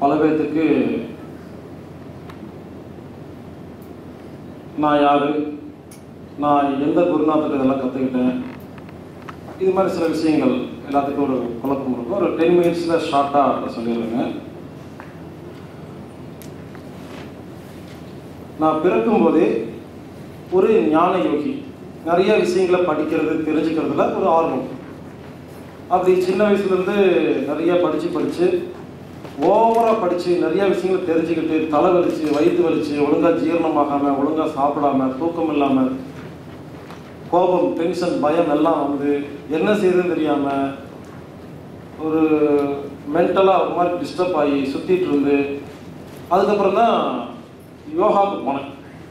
பல பேர்த்துக்கு நான் யார் நான் எந்த குருநாதர்கிட்ட இதெல்லாம் கற்றுக்கிட்டேன் இது மாதிரி சில விஷயங்கள் எல்லாத்துக்கும் ஒரு குழப்பம் இருக்கும் ஒரு டென் மினிட்ஸில் ஷார்ட்டாக சொல்லிடுறேங்க நான் பிறக்கும் போதே ஒரு ஞான யோகி நிறைய விஷயங்களை படிக்கிறது தெரிஞ்சுக்கிறதுல ஒரு ஆர்வம் அப்படி சின்ன வயசுலேருந்து நிறைய படித்து படித்து ஓவராக படித்து நிறைய விஷயங்களை தெரிஞ்சுக்கிட்டு தலை வலிச்சு வயிற்று வலிச்சு ஒழுங்காக ஜீரணமாகாமல் ஒழுங்காக சாப்பிடாம தூக்கம் இல்லாமல் கோபம் டென்ஷன் பயம் எல்லாம் வந்து என்ன செய்யுதுன்னு தெரியாமல் ஒரு மென்டலாக ஒரு மாதிரி டிஸ்டர்ப் ஆகி சுற்றிட்டு இருந்து அதுக்கப்புறம் தான் யோகாவுக்கு போனேன்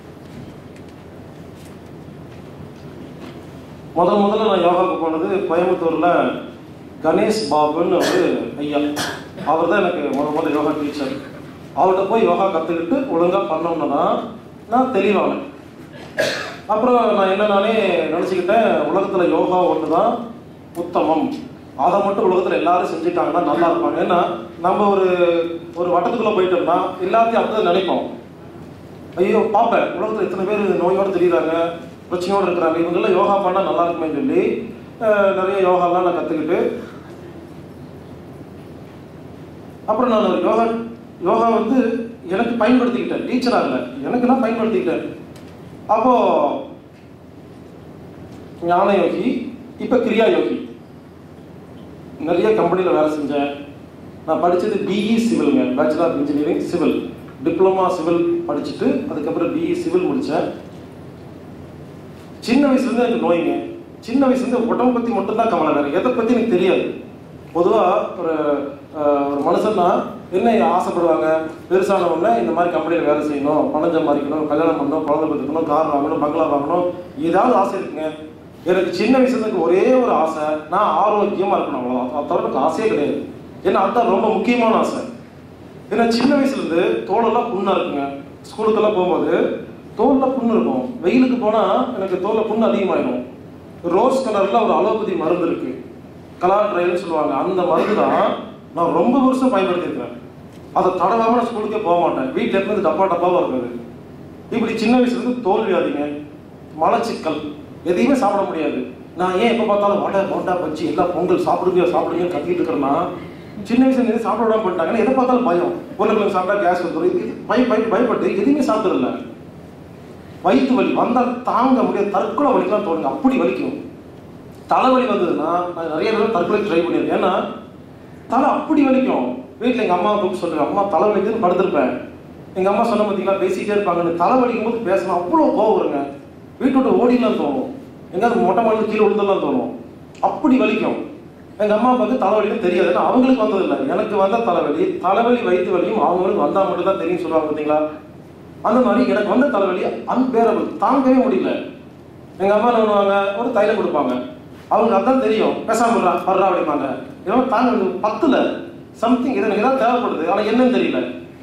முதல் முதல்ல நான் யோகாவுக்கு போனது கோயம்புத்தூரில் கணேஷ் பாபுன்னு ஒரு ஐயா அவர் தான் எனக்கு முத முதல்ல யோகா டீச்சர் அவர்கிட்ட போய் யோகா கற்றுக்கிட்டு ஒழுங்காக பண்ணோம்னா தான் நான் தெளிவானேன் அப்புறம் நான் என்ன நானே நினச்சிக்கிட்டேன் உலகத்தில் யோகா ஒன்று தான் உத்தமம் அதை மட்டும் உலகத்தில் எல்லாரும் செஞ்சுட்டாங்கன்னா நல்லா இருப்பாங்க ஏன்னா நம்ம ஒரு ஒரு வட்டத்துக்குள்ளே போயிட்டோம்னா எல்லாத்தையும் அப்படிதான் நினைப்போம் ஐயோ பார்ப்பேன் உலகத்தில் இத்தனை பேர் நோயோடு தெரியுறாங்க பிரச்சனையோடு இருக்கிறாங்க இவங்கெல்லாம் யோகா பண்ணால் நல்லா இருக்குமே சொல்லி அஹ், நிறைய யோகாலாம் நான் கற்றுக்கிட்டு அப்புறம் நான் ஒரு யோகா யோகா வந்து எனக்கு பயன்படுத்திக்கிட்டேன் டீச்சராக இல்லை எனக்கு நான் பயன்படுத்திக்கிட்டேன் அப்போ ஞான யோகி இப்போ கிரியா யோகி நிறைய கம்பெனியில் வேலை செஞ்சேன் நான் படித்தது பிஇ சிவிலுங்க bachelor of engineering civil diploma civil படிச்சுட்டு அதுக்கப்புறம் பிஇ சிவில் முடித்தேன் சின்ன வயசுலேருந்து எனக்கு நோய்ங்க சின்ன வயசுலேருந்து உடம்பு பற்றி மட்டும்தான் கவலை வேறு எதை பற்றி எனக்கு தெரியாது பொதுவாக ஒரு அஹ், ஒரு மனுஷன்னா என்ன ஆசைப்படுவாங்க பெருசான உடனே இந்த மாதிரி கம்பெனியில் வேலை செய்யணும் பணம் சம்பாதிக்கணும் கல்யாணம் பண்ணணும் குழந்தை பெற்றுக்கணும் கார் வாங்கணும் பங்களா வாங்கணும் ஏதாவது ஆசை இருக்குங்க எனக்கு சின்ன வயசுல எனக்கு ஒரே ஒரு ஆசை நான் ஆரோக்கியமாக இருக்கணும் அவ்வளோதான் அது தவிர எனக்கு ஆசையே கிடையாது ஏன்னா அதுதான் ரொம்ப முக்கியமான ஆசை ஏன்னா சின்ன வயசுலேருந்து தோலெல்லாம் புண்ணாக இருக்குங்க ஸ்கூலுக்கெல்லாம் போகும்போது தோலில் புண்ணு இருக்கும் வெயிலுக்கு போனால் எனக்கு தோலில் புண்ணு அதிகமாயிடும் ரோஸ் கலரில் ஒரு அலோபதி மருந்து இருக்கு கலாட்ரைல்னு சொல்லுவாங்க அந்த மருந்து தான் நான் ரொம்ப வருஷம் பயன்படுத்தியிருக்கேன் அதை தடவாம நான் ஸ்கூலுக்கே போக மாட்டேன் வீட்டில் இருந்து டப்பா டப்பாவாக இருக்காது இப்படி சின்ன வயசுலேருந்து தோல் வியாதிங்க மலச்சிக்கல் எதையுமே சாப்பிட முடியாது நான் ஏன் எப்போ பார்த்தாலும் வடை போண்டா பச்சி எல்லாம் பொங்கல் சாப்பிடுங்க சாப்பிடுங்க கத்திட்டு இருக்கிறேன்னா சின்ன வயசுல இருந்து சாப்பிட விடாம பண்ணிட்டாங்கன்னா எதை பார்த்தாலும் பயம் உருளைக்கிழங்கு சாப்பிட்டா கேஸ் வந்துடும் இது இது பய பய பயப்பட்டு எதுவுமே சாப்பிட்டதில்ல வயிற்று வலி வந்தால் தாங்க முடியாது தற்கொலை வலிக்கலாம் தோணுங்க அப்படி வலிக்கும் தலைவலி வந்ததுன்னா நான் நிறைய தடவை தற்கொலை ட்ரை பண்ணியிருக்கேன் ஏன்னா தலை அப்படி வலிக்கும் வீட்டில் எங்கள் அம்மா கூப்பிட்டு சொல்லுவேன் அம்மா தலை வலிக்குதுன்னு படுத்திருப்பேன் எங்கள் அம்மா சொன்ன பார்த்தீங்களா பேசிக்கிட்டே இருப்பாங்கன்னு தலை வலிக்கும் போது பேசணும் அவ்வளோ கோவம் வருங்க வீட்டை விட்டு ஓடிலாம் தோணும் எங்கேயாவது மொட்டை மாடியில் கீழே விழுந்தெல்லாம் தோணும் அப்படி வலிக்கும் எங்கள் அம்மா அப்பாவுக்கு தலைவலின்னு தெரியாது ஏன்னா அவங்களுக்கு வந்ததில்லை எனக்கு வந்த தலைவலி தலைவலி வயிற்று வலியும் அவங்களுக்கு வந்தால் மட்டும் தான் தெரியும் சொல்லுவாங்க பார்த்தீங்களா அந்த மாதிரி எனக்கு வந்த தலைவலி அன்பேரபிள் தாங்கவே முடியல எங்கள் அம்மா என்ன பண்ணுவாங்க ஒரு தைலம் கொடுப்பாங்க அவங்க அதான் தெரியும் பேசாம இருடா, படுறா அப்படிம்பாங்க இதெல்லாம் தாங்க முடியாது. பத்துல சம்திங் இது எனக்கு தான் தேவைப்படுது ஆனால் என்னன்னு தெரியல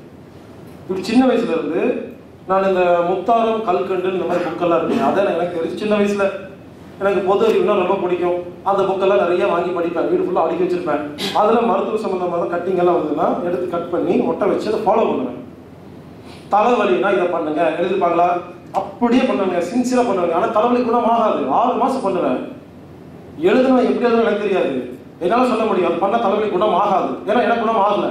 இப்படி சின்ன வயசுல இருந்து நான் இந்த முத்தாரம் கல்கண்டு இந்த மாதிரி புக்கெல்லாம் இருக்குங்க அதான் எனக்கு தெரிஞ்சு சின்ன வயசுல எனக்கு பொது அறிவுனா ரொம்ப பிடிக்கும் அந்த புக்கெல்லாம் நிறைய வாங்கி படிப்பேன் வீடு ஃபுல்லாக அடுக்கி வச்சிருப்பேன் அதில் மருத்துவ சம்மந்தமான கட்டிங் எல்லாம் வந்ததுன்னா எடுத்து கட் பண்ணி ஒட்ட வச்சு அதை ஃபாலோ பண்ணுவேன் தலைவலினா இதை பண்ணுங்க எழுதிருப்பாங்களா அப்படியே பண்ணுவாங்க சின்சியரா பண்ணுவாங்க ஆனால் தலைவலி குணம் ஆகாது ஆறு மாசம் பண்ணுவேன் எழுதுனா எப்படி எழுதுனா எனக்கு தெரியாது என்னால சொல்ல முடியும் அது பண்ண தலைவலி குணம் ஆகாது ஏன்னா எனக்கு குணம் ஆகல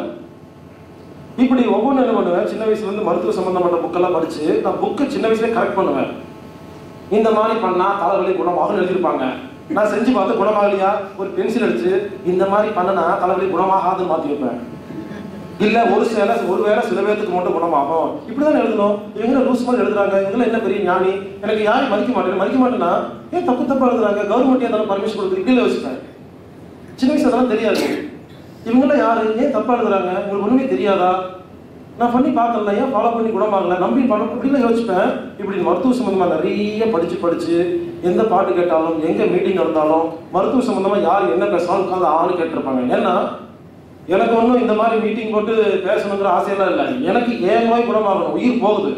இப்படி ஒவ்வொன்றும் என்ன பண்ணுவேன் சின்ன வயசுல இருந்து மருத்துவ சம்பந்தப்பட்ட புக்கெல்லாம் படிச்சு நான் புக்கை சின்ன வயசுலேயே கரெக்ட் பண்ணுவேன் இந்த மாதிரி பண்ணா தலைவலி குணமாகும் எழுதியிருப்பாங்க நான் செஞ்சு பார்த்து குணமாகலையா ஒரு பென்சில் அடிச்சு இந்த மாதிரி பண்ணனா தலைவலி குணமாகாதுன்னு மாற்றி வைப்பேன் இல்ல ஒரு சில ஒரு வேளை சில பேர்த்துக்கு மட்டும் குணமாகும் இப்படிதான் எழுதணும் இவங்க லூஸ் மாதிரி எழுதுறாங்க இவங்க என்ன பெரிய ஞானி எனக்கு யாரும் மதிக்க மாட்டேன் மதிக்க மாட்டேன்னா ஏன் தப்பு தப்பா எழுதுறாங்க கவர்மெண்ட் ஏதாவது பர்மிஷன் கொடுக்குது கீழே வச்சுட்டேன் சின்ன வயசுல அதெல்லாம் தெரியாது இவங்கெல்லாம் யாரு ஏன் தப்பா எழுதுறாங்க உங்களுக்கு ஒண்ணுமே தெரியாதா நான் பண்ணி பார்த்தல ஏன் ஃபாலோ பண்ணி குணமாகல நம்பி பண்ண இப்படிலாம் யோசிப்பேன் இப்படி மருத்துவ சம்பந்தமா நிறைய படிச்சு படிச்சு எந்த பாட்டு கேட்டாலும் எங்க மீட்டிங் நடந்தாலும் மருத்துவ சம்பந்தமா யார் என்ன பேசினாலும் உட்காந்து ஆளு கேட்டிருப்பாங்க ஏன்னா எனக்கு ஒன்றும் இந்த மாதிரி மீட்டிங் போட்டு பேசணுங்கிற ஆசையெல்லாம் இல்லை எனக்கு ஏன் நோய் குணமாகணும் உயிர் போகுது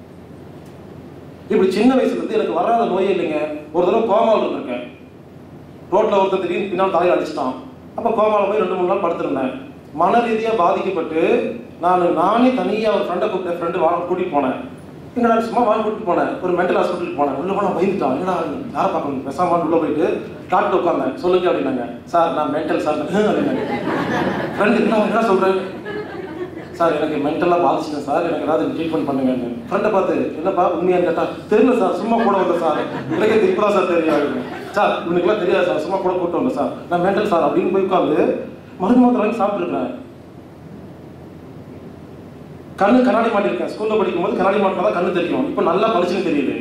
இப்படி சின்ன வயசுல இருந்து எனக்கு வராத நோயே இல்லைங்க ஒரு தடவை கோமாவில் இருந்திருக்கேன் ரோட்ல ஒருத்தர் திடீர்னு பின்னால் தலையில் அடிச்சிட்டான் அப்போ கோமாவில் போய் ரெண்டு மூணு நாள் படுத்திருந்தேன் மன ரீதியாக பாதிக்கப்பட்டு நான் நானே தனியாக ஒரு ஃப்ரெண்டை கூப்பிட்டு ஃப்ரெண்டு வாங்க கூட்டிகிட்டு போனேன் எங்கடா சும்மா வாங்க கூட்டிட்டு போனேன் ஒரு மென்டல் ஹாஸ்பிட்டலுக்கு போனேன் உள்ள போனால் பயந்துட்டான் என்னடா யாரை பார்க்கணும் பெசாம உள்ள போயிட்டு டாக்டர் உட்காந்தேன் சொல்லுங்க அப்படின்னாங்க சார் நான் மென்டல் சார் அப்படின்னாங்க ஃப்ரெண்டு என்ன என்ன சொல்கிறேன் சார் எனக்கு மென்டலாக பாதிச்சிட்டேன் சார் எனக்கு ஏதாவது ட்ரீட்மெண்ட் பண்ணுங்கன்னு ஃப்ரெண்டை பார்த்து என்னப்பா உண்மையான்னு கேட்டா தெரியல சார் சும்மா கூட வந்தேன் சார் எனக்கு இது இப்பதான் சார் தெரியும் அப்படின்னு. சார் இவனுக்குலாம் தெரியாது சார் சும்மா கூட கூட்டு வந்தேன் சார் நான் மென்டல் சார் அப்படின்னு போய் உட்காந்து மருந்து மாத்திரம் வாங்கி சாப்பிட்டுருக்கேன் கண்ணு கண்ணாடி மாட்டிருக்கேன் ஸ்கூல்ல படிக்கும்போது கண்ணாடி மாட்டினா தான் கண்ணு தெரியும் இப்போ நல்லா படிச்சுன்னு தெரியுது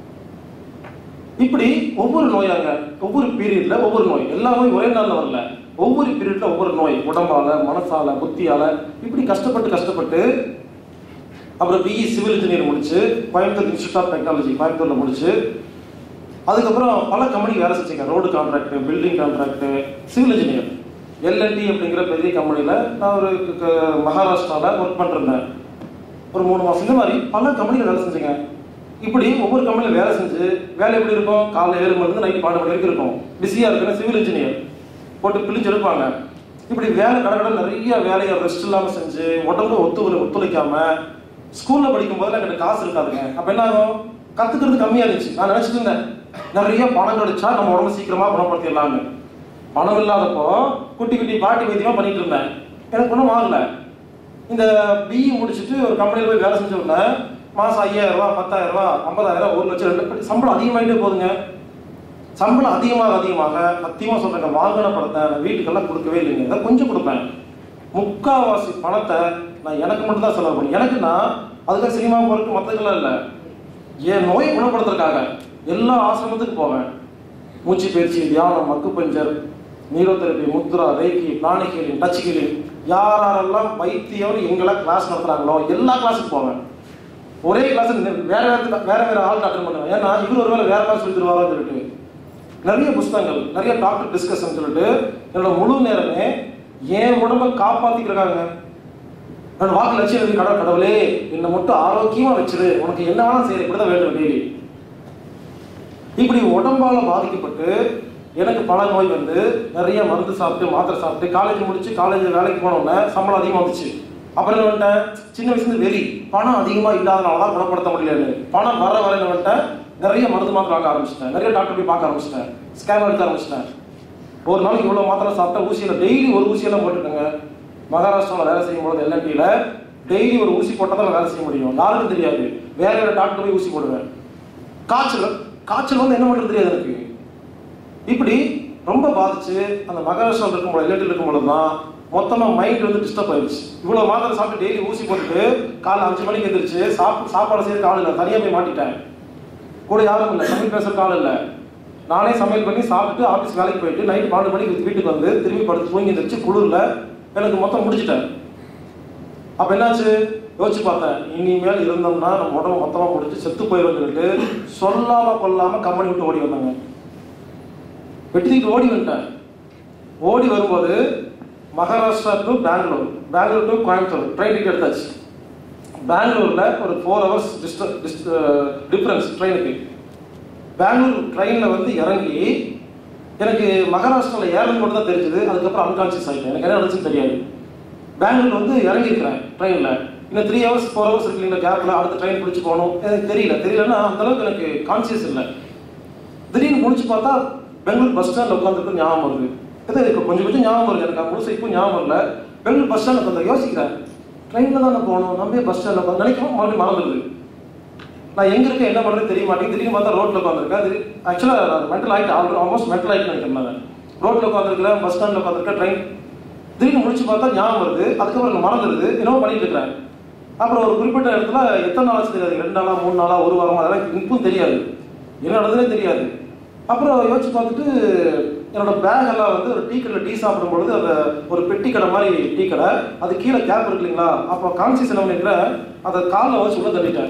இப்படி ஒவ்வொரு நோயாங்க ஒவ்வொரு பீரியட்ல ஒவ்வொரு நோய் எல்லா நோய் ஒரே நாள்ல வரல ஒவ்வொரு பீரியட்ல ஒவ்வொரு நோய் உடம்பால மனசால புத்தியால இப்படி கஷ்டப்பட்டு கஷ்டப்பட்டு அப்புறம் பிஇ சிவில் இன்ஜினியர் முடிச்சு கோயம்புத்தூர் இன்ஸ்டியூட் ஆஃப் டெக்னாலஜி கோயம்புத்தூர்ல முடிச்சு அதுக்கப்புறம் பல கம்பெனி வேலை செஞ்சீங்க road contract building contract civil engineer L&T அப்படிங்கிற பெரிய கம்பெனியில் நான் ஒரு க- மகாராஷ்டிராவில் ஒர்க் பண்ணிருந்தேன் ஒரு மூணு மாதம் இந்த மாதிரி பல கம்பெனியில் வேலை செஞ்சேங்க இப்படி ஒவ்வொரு கம்பெனியில் வேலை செஞ்சு வேலை எப்படி இருக்கும் காலைல ஏழு மணிலேருந்து நைட் பன்னெண்டு மணி வரைக்கும் இருக்கும் பிஸியாக இருக்குன்னா சிவில் இன்ஜினியர் போட்டு பிழிச்சு எடுப்பாங்க இப்படி வேலை கடை நிறைய வேலையை ரெஸ்ட் இல்லாமல் செஞ்சு உடம்பு ஒத்து ஒத்துழைக்காம ஸ்கூலில் படிக்கும் போதெல்லாம் எனக்கு காசு இருக்காதுங்க அப்போ என்ன ஆகும் கற்றுக்கிறது கம்மியாக இருந்துச்சு நான் நினச்சிட்டு இருந்தேன் நிறைய பணம் கிடைச்சா நம்ம உடம்பு சீக்கிரமாக குணப்படுத்திடலாம்னு பணம் இல்லாதப்போ குட்டி குட்டி பாட்டி வைத்தியமாக பண்ணிட்டு இருந்தேன் எனக்கு ஒன்றும் ஆகல இந்த பிஇ முடிச்சுட்டு ஒரு கம்பெனியில் போய் வேலை செஞ்ச உடனே மாதம் ஐயாயிரம் ரூபா பத்தாயிரம் ரூபா ஐம்பதாயிரம் ஒரு லட்சம் ரெண்டு லட்சம் சம்பளம் அதிகமாகிட்டே போகுதுங்க சம்பளம் அதிகமாக அதிகமாக சத்தியமாக சொல்றேங்க வாங்கின பணத்தை நான் வீட்டுக்கெல்லாம் கொடுக்கவே இல்லைங்க அதை கொஞ்சம் கொடுப்பேன் முக்காவாசி பணத்தை நான் எனக்கு மட்டும் தான் செலவு பண்ணி எனக்குன்னா அதுக்காக சினிமா போறதுக்கு மற்றதுக்கெல்லாம் இல்லை என் நோயை குணப்படுத்துறதுக்காக எல்லா ஆசிரமத்துக்கு போவேன் மூச்சு பயிற்சி தியானம் acupuncture neurotherapy mudra reiki pranic healing touch healing யார் யாரெல்லாம் வைத்தியம் எங்கெல்லாம் கிளாஸ் நடத்துறாங்களோ எல்லா கிளாஸுக்கு போவேன் ஒரே கிளாஸ் வேற வேற வேற வேற ஆள் அட்டன் பண்ணுவேன் ஏன்னா இவர் ஒருவேளை வேற மாதிரி சொல்லி தருவாரோன்னு சொல்லிட்டு நிறைய புஸ்தகங்கள் நிறைய டாக்டர் டிஸ்கஷன் சொல்லிட்டு என்னோட முழு நேரமே என் உடம்பை காப்பாத்திக்கிறாங்க நான் வாக்கு லட்சியம் இருக்கு கடவுள் கடவுளே என்னை மட்டும் ஆரோக்கியமா வச்சிரு உனக்கு என்ன வேணாலும் செய்ய இப்படிதான் வேண்டும் டெய்லி இப்படி உடம்பால பாதிக்கப்பட்டு எனக்கு பல நோய் வந்து நிறைய மருந்து சாப்பிட்டு மாத்திரை சாப்பிட்டு காலேஜ் முடிச்சு காலேஜ் வேலைக்கு போன உடனே சம்பளம் அதிகமாக வந்துச்சு அப்புறம் என்ன பண்ணிட்டேன் சின்ன வயசுல இருந்து வெறி பணம் அதிகமா இல்லாதனால தான் குணப்படுத்த முடியலன்னு பணம் வர வர என்ன பண்ணிட்டேன் நிறைய மருந்து மாத்திரை வாங்க ஆரம்பிச்சிட்டேன் நிறைய டாக்டர் போய் பார்க்க ஆரம்பிச்சிட்டேன் ஸ்கேன் எடுக்க ஆரம்பிச்சிட்டேன் ஒரு நாளைக்கு இவ்வளோ மாத்திரை சாப்பிட்டா ஊசியில டெய்லி ஒரு ஊசியெல்லாம் போட்டுக்கோங்க மகாராஷ்டிராவில் வேலை செய்யும் பொழுது எல்என்டியில் டெய்லி ஒரு ஊசி போட்டால் தான் வேலை செய்ய முடியும் யாருக்கும் தெரியாது வேற வேற டாக்டர் போய் ஊசி போடுவேன் காய்ச்சல் காய்ச்சல் வந்து என்ன பண்ணுறது தெரியாது எனக்கு இப்படி ரொம்ப பாதிச்சு அந்த மகாராஷ்டிரா இருக்கும் பொழுது எல்என்டியில் இருக்கும் பொழுது தான் மொத்தமாக மைண்ட் வந்து டிஸ்டர்ப் ஆயிடுச்சு இவ்வளோ மாத்திரை சாப்பிட்டு டெய்லி ஊசி போட்டுட்டு காலைல அஞ்சு மணிக்கு எந்திரிச்சு சாப்பிட்டு சாப்பாடு செய்யறதுக்கு ஆள் இல்லை தனியாக போய் மாட்டிட்டேன் கூட யாரும் இல்லை சமையல் பேசுறதுக்கு ஆள் இல்லை நானே சமையல் பண்ணி சாப்பிட்டு ஆஃபீஸ் வேலைக்கு போயிட்டு நைட் பன்னெண்டு மணிக்கு வீட்டுக்கு வந்து திரும்பி படுத்து தூங்கி எந்திரிச்சு குளிரில் எனக்கு மொத்தம் முடிச்சிட்டேன் அப்போ என்னாச்சு யோசிச்சு பார்த்தேன் இனிமேல் இருந்தோம்னா நம்ம உடம்பு மொத்தமாக முடிச்சு செத்து போயிடும் சொல்லிட்டு சொல்லாம கொல்லாம கம்பெனி விட்டு ஓடி வந்தாங்க வெட்டிட்டு ஓடி வந்துட்டேன் ஓடி வரும்போது Maharashtra to Bangalore Bangalore to Coimbatore train ticket எடுத்தாச்சு பெங்களூர்ல ஒரு ஃபோர் ஹவர்ஸ் டிஃபரன்ஸ் ட்ரெயினுக்கு பெங்களூர் ட்ரெயினில் வந்து இறங்கி எனக்கு மகாராஷ்டிராவில் ஏறது மட்டும் தான் தெரிஞ்சது அதுக்கப்புறம் அன்கான்சியஸ் ஆகிட்டேன் எனக்கு என்ன நடந்துச்சுன்னு தெரியாது பெங்களூர் வந்து இறங்கியிருக்கிறேன் ட்ரெயினில் இன்னும் த்ரீ ஹவர்ஸ் ஃபோர் ஹவர்ஸ் இருக்கு இந்த கேப்பில் அடுத்த ட்ரெயின் பிடிச்சி போகணும் எனக்கு தெரியல தெரியலன்னா அந்த அளவுக்கு எனக்கு கான்சியஸ் இல்லை திடீர்னு முடிச்சு பார்த்தா பெங்களூர் பஸ் ஸ்டாண்டில் உட்காந்துருக்கு ஞாபகம் வருது இது இப்போ கொஞ்சம் கொஞ்சம் ஞாபகம் வருது எனக்கு முழுசு இப்போ ஞாபகம் இல்லை பெங்களூர் பஸ் ஸ்டாண்டில் உட்காந்து யோசிக்கிறேன் ட்ரெயினில் தான் நான் போகணும் நம்ம பஸ் ஸ்டாண்டில் உட்காந்து நினைக்கவும் மறுபடியும் மறந்துடுது நான் எங்க இருக்கேன் என்ன பண்றது தெரிய மாட்டேங்குது திடீர்னு பார்த்தா ரோட்ல உட்காந்துருக்கேன் அது ஆக்சுவலாக மென்டல் ஆகிட்டு ஆல்ரெடி ஆல்மோஸ்ட் மென்டல் ஆகிட்டு நினைக்கிறேன் நான் ரோட்ல உட்காந்துருக்கிறேன் பஸ் ஸ்டாண்ட்ல உட்காந்துருக்கேன் ட்ரெயின் திடீர்னு முடிச்சு பார்த்தா ஞாபகம் வருது அதுக்கப்புறம் எனக்கு மறந்துடுது என்னவோ பண்ணிட்டு இருக்கிறேன் அப்புறம் ஒரு குறிப்பிட்ட இடத்துல எத்தனை நாள் ஆச்சு தெரியாது ரெண்டு நாளா மூணு நாளா ஒரு வாரமா அதெல்லாம் இப்பவும் தெரியாது என்ன நடந்ததுனே தெரியாது அப்புறம் யோசிச்சு பார்த்துட்டு என்னோட பேக் எல்லாம் வந்து ஒரு டீ கடையில் டீ சாப்பிடும் பொழுது அந்த ஒரு பெட்டி கடை மாதிரி டீ கடை அது கீழே கேப் இருக்கு இல்லைங்களா அப்போ கான்சியஸ் என்ன பண்ணிட்டேன் அதை காலில் வச்சு உள்ள தள்ளிட்டேன்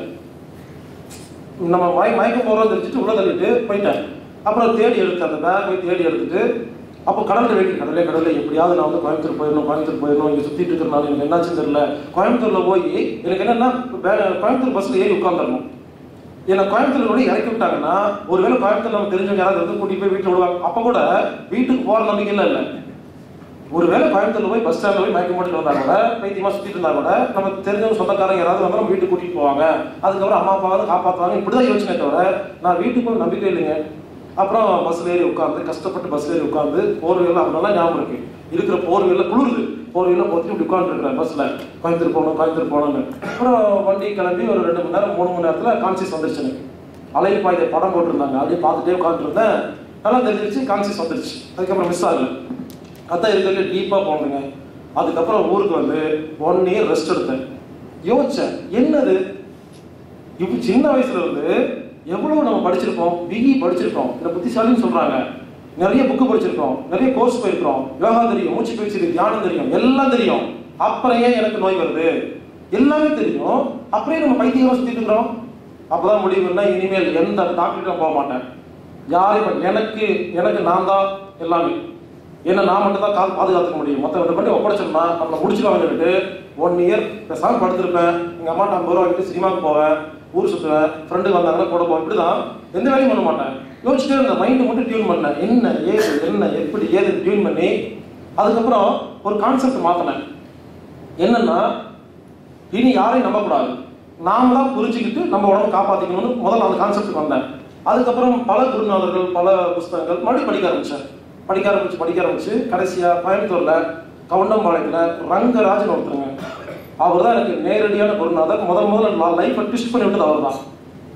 நம்ம மய மயக்கம் போகிறோம் தெரிஞ்சுட்டு உள்ள தள்ளிட்டு போயிட்டேன் அப்புறம் தேடி எடுத்தேன் அந்த பேக் போய் தேடி எடுத்துட்டு அப்போ கடலில் வெயிட் கடலே கடலே எப்படியாவது நான் வந்து கோயம்புத்தூர் போயிடணும் கோயம்புத்தூர் போயிடணும் இங்கே சுற்றிட்டு இருக்கிறனால எனக்கு என்னாச்சுன்னு தெரியல கோயம்புத்தூரில் போய் எனக்கு என்னன்னா வே- கோயம்புத்தூர் பஸ்ஸில் ஏறி உட்காந்துடணும் என்னை கோயம்புத்தூர்ல கூட இறக்கி விட்டாங்கன்னா ஒருவேளை கோயம்புத்தூர் நம்ம தெரிஞ்சவங்க யாராவது வந்து கூட்டிட்டு போய் வீட்டில் விடுவாங்க அப்போ கூட வீட்டுக்கு போகிற நம்பிக்கையில் இல்லை ஒருவேளை கோயம்புத்தூர்ல போய் பஸ் ஸ்டாண்ட்ல போய் மயக்கம் போட்டு இருந்தா கூட பைத்தியமா சுத்திட்டு இருந்தா கூட நம்ம தெரிஞ்சவங்க சொந்தக்காரங்க யாராவது வந்து நம்ம வீட்டுக்கு கூட்டிட்டு போவாங்க அதுக்கப்புறம் அம்மா அப்பா வந்து காப்பாத்துவாங்க இப்படிதான் யோசனை தவிர நான் வீட்டுக்கு நம்பிக்கை இல்லைங்க அப்புறம் பஸ்ல ஏறி உட்காந்து கஷ்டப்பட்டு பஸ்ல ஏறி உட்காந்து போர்வையில் அப்படிலாம் ஞாபகம் இருக்கு இருக்கிற போர்வையில் குளிருது போர்வையில் போட்டு இப்படி உட்காந்துருக்கிறேன் பஸ்ல கோயம்புத்தூர் போகணும் கோயம்புத்தூர் போகணும்னு அப்புறம் வண்டி கிளம்பி ஒரு ரெண்டு மணி நேரம் மூணு மணி நேரத்துல கான்சியஸ் வந்துருச்சு எனக்கு அலையில் பாய்ந்த படம் போட்டிருந்தாங்க அப்படியே பார்த்துட்டே உட்காந்துருந்தேன் நல்லா தெரிஞ்சிருச்சு கான்சியஸ் வந்துருச்சு அதுக்கப்புறம் மிஸ் ஆகல அதான் இருக்கிறது டீப்பாக போனதுங்க அதுக்கப்புறம் ஊருக்கு வந்து ஒன் இயர் ரெஸ்ட் எடுத்தேன் யோசிச்சேன் என்னது இப்போ சின்ன வயசுல இருந்து எவ்வளவு நம்ம படிச்சிருக்கோம் பிஇ படிச்சிருக்கோம் இந்த புத்திசாலின்னு சொல்றாங்க நிறைய புக்கு படிச்சிருக்கோம் நிறைய கோர்ஸ் போயிருக்கோம் யோகா தெரியும் மூச்சு பயிற்சி தெரியும், தியானம் தெரியும் எல்லாம் தெரியும் அப்புறம் ஏன் எனக்கு நோய் வருது எல்லாமே தெரியும் அப்புறம் ஏன் நம்ம பைத்தியமா சுத்திட்டு இருக்கிறோம் அப்பதான் முடிவு பண்ணா இனிமேல் எந்த டாக்டர்கிட்ட போக மாட்டேன் யாரையும் எனக்கு எனக்கு நான் தான் எல்லாமே என்ன நான் மட்டும் தான் கால் பாதுகாத்துக்க முடியும் மொத்த ரெண்டு பண்ணி ஒப்படைச்சோம்னா நம்மளை முடிச்சுக்கலாம் சொல்லிட்டு ஒன் இயர் பேசாம படுத்திருப்பேன் எங்க அம்மா ஐம்பது ரூபா வாங்கிட்டு சினிமாவுக்கு போவேன் ஊர் சுற்றுவேன் ஃப்ரெண்டு வந்தாங்கன்னா கூட போவேன் இப்படிதான் எந்த வேலையும் பண்ண மாட்டேன் யோசிச்சுட்டே இருந்தேன் மைண்டு மட்டும் டியூன் பண்ணேன் என்ன ஏது என்ன எப்படி ஏது டியூன் பண்ணி அதுக்கப்புறம் ஒரு கான்செப்ட் மாத்தினேன் என்னன்னா இனி யாரையும் நம்பக்கூடாது நாமளா புரிஞ்சுக்கிட்டு நம்ம உடம்பை காப்பாத்திக்கணும்னு முதல்ல அந்த கான்செப்ட் வந்தேன் அதுக்கப்புறம் பல குருநாதர்கள் பல புஸ்தகங்கள் மறுபடியும் படிக்க ஆரம்பிச்சேன் படிக்க ஆரம்பிச்சு படிக்க ஆரம்பிச்சு கடைசியா கோயம்புத்தூர்ல கவுண்டம்பாளையத்துல ரங்கராஜன் ஒருத்தருங்க அவர் தான் எனக்கு நேரடியான குருநாதர் முதல் முதல்ல லைஃப்பை ட்விஸ்ட் பண்ணி விட்டது அவர் தான்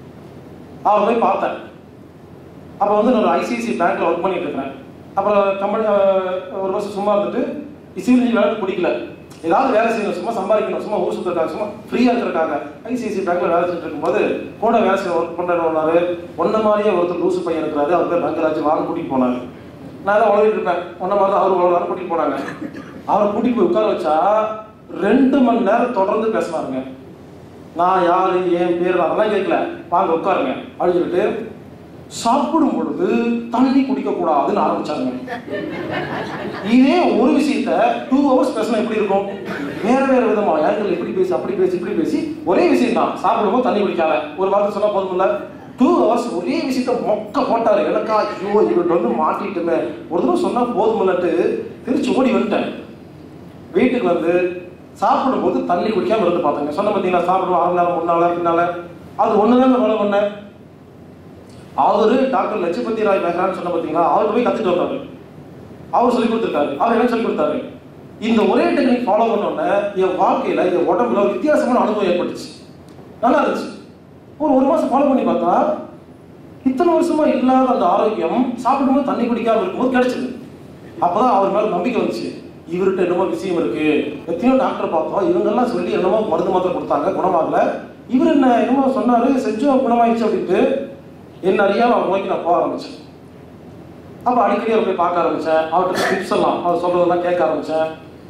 அவர் போய் பார்த்தேன் அப்போ வந்து நான் ஒரு ஐசிஐசி பேங்க்ல ஒர்க் பண்ணிட்டு இருக்கிறேன் அப்புறம் கம்பெனி ஒரு வருஷம் சும்மா இருந்துட்டு சிவில் வேலை பிடிக்கல ஏதாவது வேலை செய்யணும் சும்மா சம்பாதிக்கணும் சும்மா ஊர் சுற்றுறதுக்காக சும்மா ஃப்ரீயாக இருக்கிறதுக்காக ஐசிஐசி பேங்க்ல வேலை செஞ்சுட்டு இருக்கும்போது கூட வேலை செய்ய ஒர்க் பண்ணுறவனாரு ஒன்ன மாதிரியே ஒருத்தர் லூசு பையன் இருக்கிறாரு அவர் பேர் ரங்கராஜ் வாங்க கூட்டிட்டு போனாரு நான் தான் உழவிட்டு இருப்பேன் ஒன்ன மாதிரி தான் அவர் உழவாரு கூட்டிட்டு போனாங்க அவரை கூட்டிட்டு போய் உட்கார வச்சா ரெண்டு மணி நேரம் தொடர்ந்து பேசினாருங்க நான் யாரு என் பேர் அதெல்லாம் கேட்கல வாங்க உட்காருங்க அப்படின்னு சொல்லிட்டு சாப்பிடும் பொழுது தண்ணி குடிக்க கூடாதுன்னு ஆரம்பிச்சாங்க இதே ஒரு விஷயத்த டூ ஹவர்ஸ் பேசினா எப்படி இருக்கும் வேற வேற விதமா ஏங்கல் இப்படி பேசி அப்படி பேசி இப்படி பேசி ஒரே விஷயம் தான் சாப்பிடும்போது தண்ணி குடிக்காத ஒரு வார்த்தை சொன்னா போதும்ல டூ ஹவர்ஸ் ஒரே விஷயத்த மொக்க போட்டாரு எனக்கா ஐயோ இவர்கிட்ட வந்து மாட்டிட்டுமே ஒரு தடவை சொன்னா போதுமில்லட்டு திருச்சி ஓடி வந்துட்டேன் வீட்டுக்கு வந்து சாப்பிடும்போது தண்ணி குடிக்காம இருந்து பார்த்தேங்க சொன்ன பார்த்தீங்களா சாப்பிடுவோம் அரை நேரம் முன்னால பின்னால அது ஒன்று தான் ஃபாலோ பண்ணேன் அவரு டாக்டர் லட்சுமதி ராய் மெஹ்ரான்னு சொன்ன பார்த்தீங்களா அவருக்கு போய் கத்துட்டு வந்தாரு அவர் சொல்லி கொடுத்துருக்காரு அவர் என்ன சொல்லி கொடுத்தாரு இந்த ஒரே டெக்னிக் ஃபாலோ பண்ணோன்னே என் வாழ்க்கையில என் உடம்புல ஒரு வித்தியாசமான அனுபவம் ஏற்பட்டுச்சு நல்லா இருந்துச்சு ஒரு ஒரு மாசம் ஃபாலோ பண்ணி பார்த்தா இத்தனை வருஷமா இல்லாத அந்த ஆரோக்கியம் சாப்பிடும்போது தண்ணி குடிக்காம இருக்கும்போது கிடைச்சது அப்பதான் அவர் மேல நம்பிக்கை வந்துச்சு இவர்கிட்ட என்னமோ விஷயம் இருக்கு எத்தனையோ டாக்டர் பார்த்தோம் இவங்கெல்லாம் சொல்லி என்னமோ மருந்து மாத்திரை கொடுத்தாங்க குணமாகல இவர் என்ன என்னமோ சொன்னாரு செஞ்சோம் குணமாயிடுச்சு அப்படின்ட்டு என்ன அறியாம அவர் நோக்கி நான் போக ஆரம்பிச்சேன் அப்ப அடிக்கடி அவர் போய் பார்க்க ஆரம்பிச்சேன் அவர்கிட்ட டிப்ஸ் எல்லாம் அவர் சொல்றதெல்லாம் கேட்க ஆரம்பிச்சேன்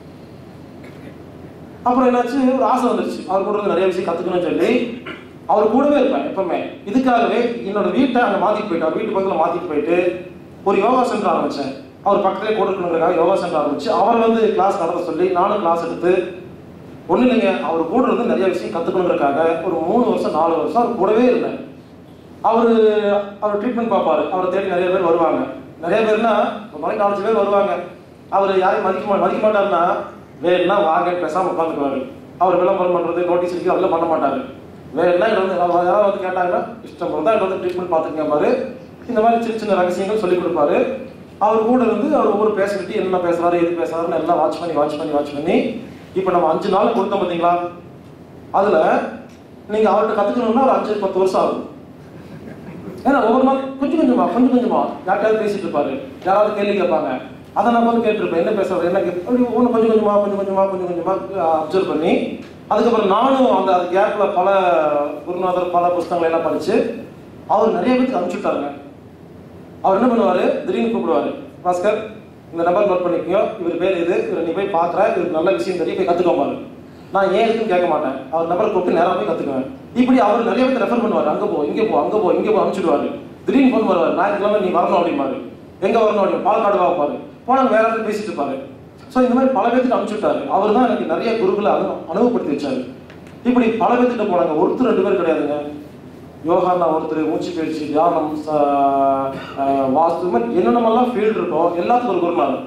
அப்புறம் என்னாச்சு ஒரு ஆசை வந்துருச்சு அவர் கூட இருந்து நிறைய விஷயம் கத்துக்கணும்னு சொல்லி அவர் கூடவே இருப்பேன் எப்பவுமே இதுக்காகவே என்னோட வீட்டை அங்கே மாத்திட்டு போயிட்டு அவர் வீட்டு பக்கத்தில் மாத்திட்டு போயிட்டு ஒரு யோகா சென்டர் ஆரம்பிச்சேன் அவர் பக்கத்துலேயே கூட இருக்கணுங்கிறதுக்காக யோகா சென்டர் ஆரம்பிச்சு அவர் வந்து கிளாஸ் நடத்த சொல்லி நானும் கிளாஸ் எடுத்து ஒன்றும் இல்லைங்க அவர் கூட இருந்து நிறைய விஷயம் கற்றுக்கணுங்கிறதுக்காக ஒரு மூணு வருஷம் நாலு வருஷம் அவர் கூடவே இருந்தேன் அவர் அவர் ட்ரீட்மெண்ட் பார்ப்பாரு அவரை தேடி நிறைய பேர் வருவாங்க நிறைய பேர்னா ஒரு நாளைக்கு நாலஞ்சு பேர் வருவாங்க அவர் யாரையும் மதிக்க மா மதிக்க மாட்டாருன்னா வேணும்னா வாங்க பேசாம உட்காந்துக்குவாரு அவர் விளம்பரம் பண்றது நோட்டீஸ் அடிக்க அதெல்லாம் பண்ண மாட்டாரு வேணும்னா இங்க வந்து அவ- யாராவது வந்து கேட்டாங்கன்னா இஷ்டம் இருந்தால் இங்க வந்து ட்ரீட்மெண்ட் பார்த்துக்க பாரு இந்த மாதிரி சின்ன சின்ன ரகசியங்கள் சொல்லி கொடுப்பாரு அவர் கூட இருந்து அவர் ஒவ்வொரு பேசிட்டு என்ன பேசுறாரு எது பேசுறாருன்னு எல்லாம் வாட்ச் பண்ணி வாட்ச் பண்ணி வாட்ச் பண்ணி இப்போ நம்ம அஞ்சு நாள் கொடுத்தோம் பார்த்தீங்களா அதுல நீங்க அவர்கிட்ட கத்துக்கணும்னா ஒரு அஞ்சு பத்து வருஷம் ஆகும் ஏன்னா ஒவ்வொரு நாள் கொஞ்சம் கொஞ்சமா கொஞ்சம் கொஞ்சமா யார்கிட்டயாவது பேசிட்டு இருப்பாரு யாராவது கேள்வி கேட்பாங்க அதை நான் வந்து கேட்டிருப்பேன் என்ன பேசுறது என்ன கே- அப்படி ஒன்று கொஞ்சம் கொஞ்சமா கொஞ்சம் கொஞ்சமா கொஞ்சம் கொஞ்சமா அப்சர்வ் பண்ணி அதுக்கப்புறம் நானும் அந்த கேப்ல பல குருநாதர் பல புஸ்தகங்களை எல்லாம் படிச்சு அவர் நிறைய பேருக்கு அனுப்பிச்சுட்டாருங்க அவர் என்ன பண்ணுவாரு திடீர்னு கூப்பிடுவாரு பாஸ்கர் இந்த நம்பர் நோட் பண்ணிக்கோ இவர் பேர் இது இவர் நீ போய் பார்க்குற இவருக்கு நல்ல விஷயம் தெரியும் போய் கற்றுக்கோமாரு நான் ஏன் இருக்குன்னு கேட்க மாட்டேன் அவர் நம்பர் கூப்பிட்டு நேரா போய் கற்றுக்குவேன் இப்படி அவர் நிறைய பேர் ரெஃபர் பண்ணுவார் அங்கே போ இங்கே போ அங்கே போ இங்கே போ அனுப்பிச்சுடுவாரு திடீர்னு ஃபோன் வருவார் ஞாயிற்றுக்கிழமை நீ வரணும் அப்படிம்பாரு எங்கே வரணும் அப்படி பாலக்காடு வாப்பாரு போனாங்க வேற இடத்துல பேசிட்டு இருப்பாரு ஸோ இந்த மாதிரி பல பேர்த்துக்கு அனுப்பிச்சுட்டாரு அவர் தான் எனக்கு நிறைய குருக்களை அனு அனுபவப்படுத்தி வச்சாரு இப்படி பல பேர்த்துக்கிட்ட போனாங்க ஒருத்தர் ரெண்டு பேர் கிடையாதுங்க யோகானா ஒருத்தர் மூச்சு பயிற்சி தியானம் ச- அஹ் வாஸ்து இந்த மாதிரி என்னென்னமெல்லாம் ஃபீல்டு இருக்கோ எல்லாத்துக்கும் ஒரு குருநாதர்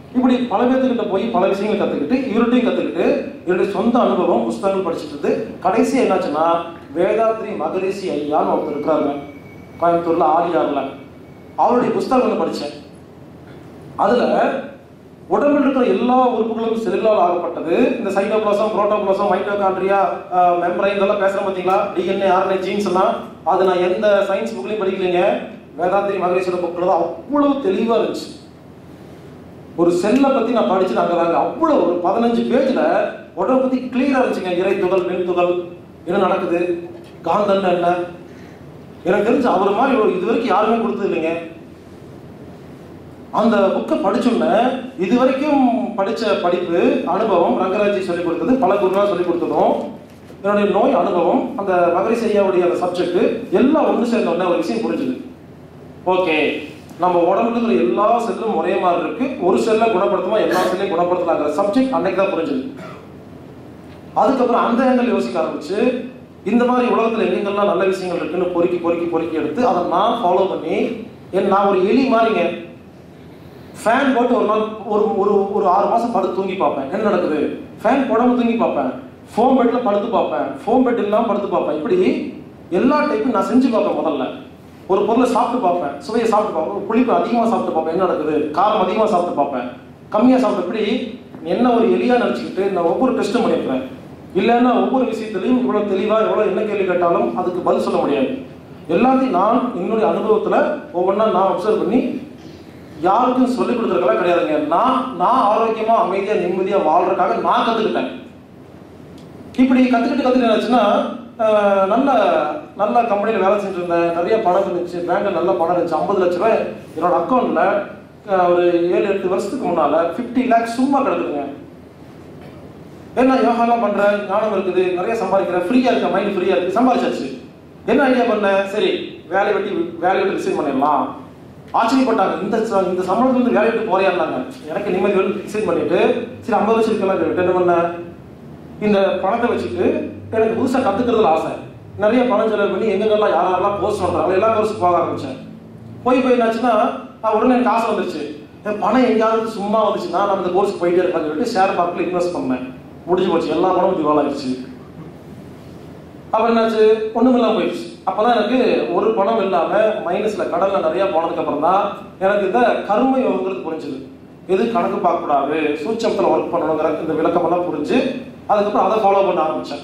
இப்படி பல பேர்த்துக்கிட்ட போய் பல விஷயங்களை கற்றுக்கிட்டு இவர்கிட்டையும் கற்றுக்கிட்டு இவருடைய சொந்த அனுபவம் புஸ்தகங்கள் படிச்சுட்டு இருந்து கடைசி என்னாச்சுன்னா வேதாத்ரி மகரிஷி ஐயான்னு ஒருத்தர் இருக்கிறாருங்க கோயம்புத்தூர்ல ஆலியார்ல அவருடைய புஸ்தகங்களை படித்தேன் அதுல உடம்பில் இருக்கிற எல்லா உறுப்புகளும் செல்லுலால் ஆகப்பட்டது இந்த சைட்டோபிளாசம் புரோட்டோபிளாசம் மைட்டோகாண்ட்ரியா மெம்பரைன் இதெல்லாம் பேசுறேன் பார்த்தீங்களா டிஎன்ஏ ஆர்என்ஏ ஜீன்ஸ் எல்லாம் அது நான் எந்த சயின்ஸ் புக்லையும் படிக்கலைங்க வேதாந்திரி மகரேஸ்வர புக்கில் தான் அவ்வளவு தெளிவா இருந்துச்சு ஒரு செல்லை பத்தி நான் படிச்சு அங்கே தாங்க அவ்வளோ ஒரு பதினஞ்சு பேஜ்ல உடம்பை பத்தி கிளியரா இருந்துச்சுங்க இறை துகள் மின் துகள் என்ன நடக்குது காந்தன் என்ன எனக்கு தெரிஞ்சு அவர் மாதிரி ஒரு இது வரைக்கும் யாருமே கொடுத்தது இல்லைங்க அந்த புக்கை படிச்சோன்னே இது வரைக்கும் படிச்ச படிப்பு அனுபவம் ரங்கராஜி சொல்லி கொடுத்தது பல குருவா சொல்லி கொடுத்ததும் என்னுடைய நோய் அனுபவம் அந்த மகரிஷி ஐயாவுடைய அந்த சப்ஜெக்ட் எல்லாம் ஒன்று சேர்ந்த உடனே ஒரு விஷயம் புரிஞ்சுது ஓகே நம்ம உடம்புல இருக்கிற எல்லா செல்லும் ஒரே மாதிரி இருக்கு ஒரு செல்லை குணப்படுத்துமா எல்லா செல்லையும் குணப்படுத்தலாங்கிற சப்ஜெக்ட் அன்னைக்கு தான் புரிஞ்சுது அதுக்கப்புறம் அந்த ஆங்கிள் யோசிக்க ஆரம்பிச்சு இந்த மாதிரி உலகத்துல எங்கெங்கெல்லாம் நல்ல விஷயங்கள் இருக்குன்னு பொறுக்கி பொறுக்கி பொறுக்கி எடுத்து அதை நான் ஃபாலோ பண்ணி என் நான் ஒரு எலி மாதிரிங்க ஃபேன் போட்டு ஒரு நாள் ஒரு ஒரு ஒரு ஆறு மாசம் படுத்து தூங்கி பார்ப்பேன் என்ன நடக்குது ஃபேன் போடாம தூங்கி பார்ப்பேன் ஃபோம் பெட்ல படுத்து பார்ப்பேன் ஃபோம் பெட் இல்லாம படுத்து பார்ப்பேன் இப்படி எல்லா டைப்பும் நான் செஞ்சு பார்ப்பேன் முதல்ல ஒரு பொருளை சாப்பிட்டு பார்ப்பேன் சுவையை சாப்பிட்டு பார்ப்பேன் புளிப்பு அதிகமாக சாப்பிட்டு பார்ப்பேன் என்ன நடக்குது காரம் அதிகமாக சாப்பிட்டு பார்ப்பேன் கம்மியாக சாப்பிட்டு இப்படி என்ன ஒரு எலியா நினச்சிக்கிட்டு நான் ஒவ்வொரு டெஸ்ட்டும் பண்ணியிருக்கிறேன் இல்லைன்னா ஒவ்வொரு விஷயத்துலையும் இவ்வளோ தெளிவாக எவ்வளோ என்ன கேள்வி கேட்டாலும் அதுக்கு பதில் சொல்ல முடியாது எல்லாத்தையும் நான் என்னுடைய அனுபவத்தில் ஒவ்வொன்றா நான் அப்சர்வ் பண்ணி யாருக்கும் சொல்லிக் கொடுத்துருக்கலாம் கிடையாதுங்க நான் நான் ஆரோக்கியமா அமைதியா நிம்மதியா வாழ்றதுக்காக நான் கத்துக்கிட்டேன் இப்படி கத்துக்கிட்டு கத்துக்கிட்டு என்னாச்சுன்னா அஹ், நல்ல நல்ல கம்பெனியில் வேலை செஞ்சுட்டு இருந்தேன் நிறைய பணம் இருந்துச்சு பேங்க்ல நல்ல பணம் இருந்துச்சு ஐம்பது லட்ச ரூபாய் என்னோட அக்கௌண்ட்ல ஒரு ஏழு எட்டு வருஷத்துக்கு முன்னால 50 லேக்ஸ் சும்மா கிடக்குதுங்க என்ன யோகாலாம் பண்றேன் ஞானம் இருக்குது நிறைய சம்பாதிக்கிறேன் ஃப்ரீயா இருக்க மைண்ட் ஃப்ரீயா இருக்கு சம்பாதிச்சாச்சு என்ன ஐடியா பண்ணேன் சரி வேலை வெட்டி வேலையை விட்டு ரிசைன் பண்ணிடலாம் ஆச்சரியப்பட்டாங்க இந்த ச- இந்த சம்பளத்துல இருந்து வேலையை விட்டு போறியான்னாங்க எனக்கு நிம்மதி ரிசைன் பண்ணிட்டு சரி ஐம்பது வருஷம் இருக்கலாம் சொல்லிட்டு என்ன பண்ணேன் இந்த பணத்தை வச்சுட்டு எனக்கு புதுசா கத்துக்கிறதுல ஆசை நிறைய பணம் செலவு பண்ணி எங்கெங்கெல்லாம் யார் யாரெல்லாம் கோர்ஸ் பண்றாங்க எல்லா கோர்ஸுக்கு போக ஆரம்பிச்சேன் போய் போய் என்னாச்சுன்னா நான் உடனே எனக்கு காசு வந்துருச்சு என் பணம் எங்கேயாவது சும்மா வந்துச்சுன்னா நம்ம இந்த கோர்ஸ் போயிட்டே இருக்கான்னு சொல்லிட்டு ஷேர் மார்க்கெட்ல இன்வெஸ்ட் பண்ணேன் முடிஞ்சு போச்சு எல்லா பணமும் திவாலாயிருச்சு அப்புறம் என்னாச்சு ஒண்ணுமில்லாம போயிடுச்சு அப்பதான் எனக்கு ஒரு பணம் இல்லாம மைனஸ்ல கடல்ல நிறைய போனதுக்கு அப்புறம் தான் எனக்கு இந்த கர்ம யோகங்கிறது புரிஞ்சுது எது கணக்கு பார்க்க கூடாது சூட்சமத்துல ஒர்க் பண்ணணுங்கிற இந்த விளக்கமெல்லாம் புரிஞ்சு அதுக்கப்புறம் அதை ஃபாலோ பண்ண ஆரம்பிச்சேன்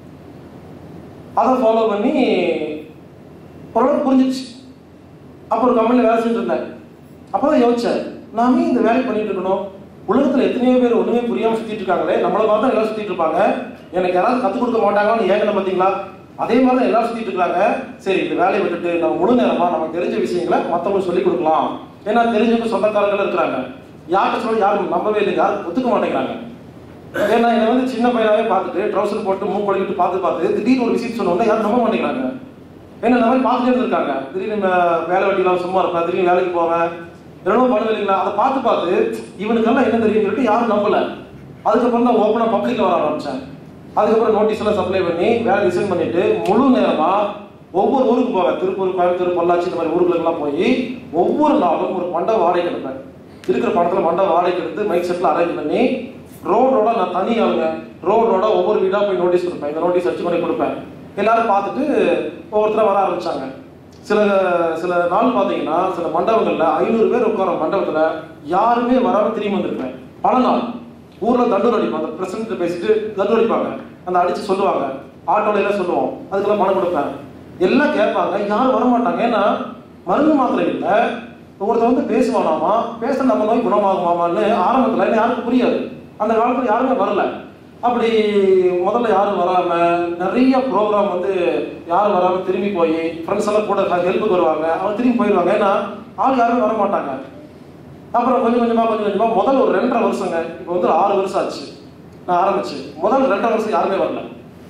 அதை ஃபாலோ பண்ணி ஓரளவுக்கு புரிஞ்சிச்சு அப்போ ஒரு கம்பெனியில் வேலை செஞ்சுட்டு இருந்தேன் அப்பதான் யோசிச்சேன் நாமே இந்த வேலை பண்ணிட்டு இருக்கணும் உலகத்துல எத்தனையோ பேர் ஒண்ணுமே புரியாம சுத்திட்டு இருக்காங்களே நம்மள மாதிரி தான் எல்லாரும் சுத்திட்டு இருப்பாங்க எனக்கு யாராவது கத்துக் கொடுக்க மாட்டாங்கன்னு ஏங்கல பாத்தீங்களா அதே மாதிரி தான் எல்லாரும் சுத்திட்டு இருக்காங்க சரி இந்த வேலையை விட்டுட்டு நம்ம முழு நேரமா நமக்கு தெரிஞ்ச விஷயங்களை மத்தவங்களுக்கு சொல்லி கொடுக்கலாம் ஏன்னா தெரிஞ்சவங்க சொந்தக்காரர்கள் இருக்கிறாங்க யார்கிட்ட சொல்ல யாரும் நம்பவே இல்லை யாரும் ஒத்துக்க மாட்டேங்கிறாங்க ஏன்னா என்னை வந்து சின்ன பையனாவே பார்த்துட்டு ட்ரௌசர் போட்டு மூக்கு பழகிட்டு பார்த்து பார்த்து திடீர்னு ஒரு விஷயம் சொன்னோம்னா யாரும் நம்ப மாட்டேங்கிறாங்க ஏன்னா இந்த மாதிரி பார்த்துட்டே இருந்திருக்காங்க திடீர்னு நான் வேலை வெட்டிலாம் சும்மா இருப்பேன் திடீர்னு வேலைக்கு போவேன் என்னமோ பண்ணுவேன் இல்லைங்களா அதை பார்த்து பார்த்து இவனுக்கெல்லாம் என்ன தெரியும் சொல்லிட்டு யாரும் நம்பல அதுக்கப்புறம் தான் ஓப்பனாக பப்ளிக்ல வர ஆரம்பிச்சேன் அதுக்கப்புறம் நோட்டீஸ் எல்லாம் சப்ளை பண்ணி வேலை ரிசைன் பண்ணிட்டு முழு நேரமா ஒவ்வொரு ஊருக்கு போவேன் திருப்பூர் கோயம்புத்தூர் பொள்ளாச்சி இந்த மாதிரி ஊர்களுக்கெல்லாம் போய் ஒவ்வொரு நாளும் ஒரு மண்டபம் வாடகை எடுப்பேன் இருக்கிற பணத்துல மண்டபம் வாடகை எடுத்து மைக் செட்ல அரேஞ்ச் பண்ணி ரோட் ரோட நான் தனி ஆளுங்க ரோட் ரோட ஒவ்வொரு வீடா போய் நோட்டீஸ் கொடுப்பேன் இந்த நோட்டீஸ் அடிச்சு கொண்டு கொடுப்பேன் எல்லாரும் பார்த்துட்டு ஒவ்வொருத்தரா வர ஆரம்பிச்சாங்க சில சில நாள் பார்த்தீங்கன்னா சில மண்டபங்கள்ல ஐநூறு பேர் உட்கார மண்டபத்துல யாருமே வராம திரும்பி வந்திருப்பேன் பல நாள் ஊர்ல தண்டூர் அடிப்பாங்க அந்த பிரசிடண்ட் பேசிட்டு தண்டூர் அடிப்பாங்க அந்த அடிச்சு சொல்லுவாங்க ஆட்டோல எல்லாம் சொல்லுவோம் அதுக்கெல்லாம் பணம் கொடுப்பேன் எல்லாம் கேட்பாங்க யாரும் வர மாட்டாங்க ஏன்னா மருந்து மாத்திரை இல்லை ஒருத்தர் வந்து பேசுவானாமா பேச நம்ம நோய் குணமாகுமாமான்னு ஆரம்பத்துல எனக்கு யாருக்கும் புரியாது அந்த காலத்துல யாருமே வரல அப்படி முதல்ல யாரும் வராம நிறைய ப்ரோக்ராம் வந்து யாரும் வராம திரும்பி போய் ஃப்ரெண்ட்ஸ் எல்லாம் கூட ஹெல்ப்புக்கு வருவாங்க அவங்க திரும்பி போயிடுவாங்க ஏன்னா ஆள் யாருமே வர மாட்டாங்க அப்புறம் கொஞ்சம் கொஞ்சமா கொஞ்சம் கொஞ்சமா முதல் ஒரு ரெண்டரை வருஷங்க இப்போ வந்து ஆறு வருஷம் ஆச்சு நான் ஆரம்பிச்சு முதல் ரெண்டரை வருஷம் யாருமே வரல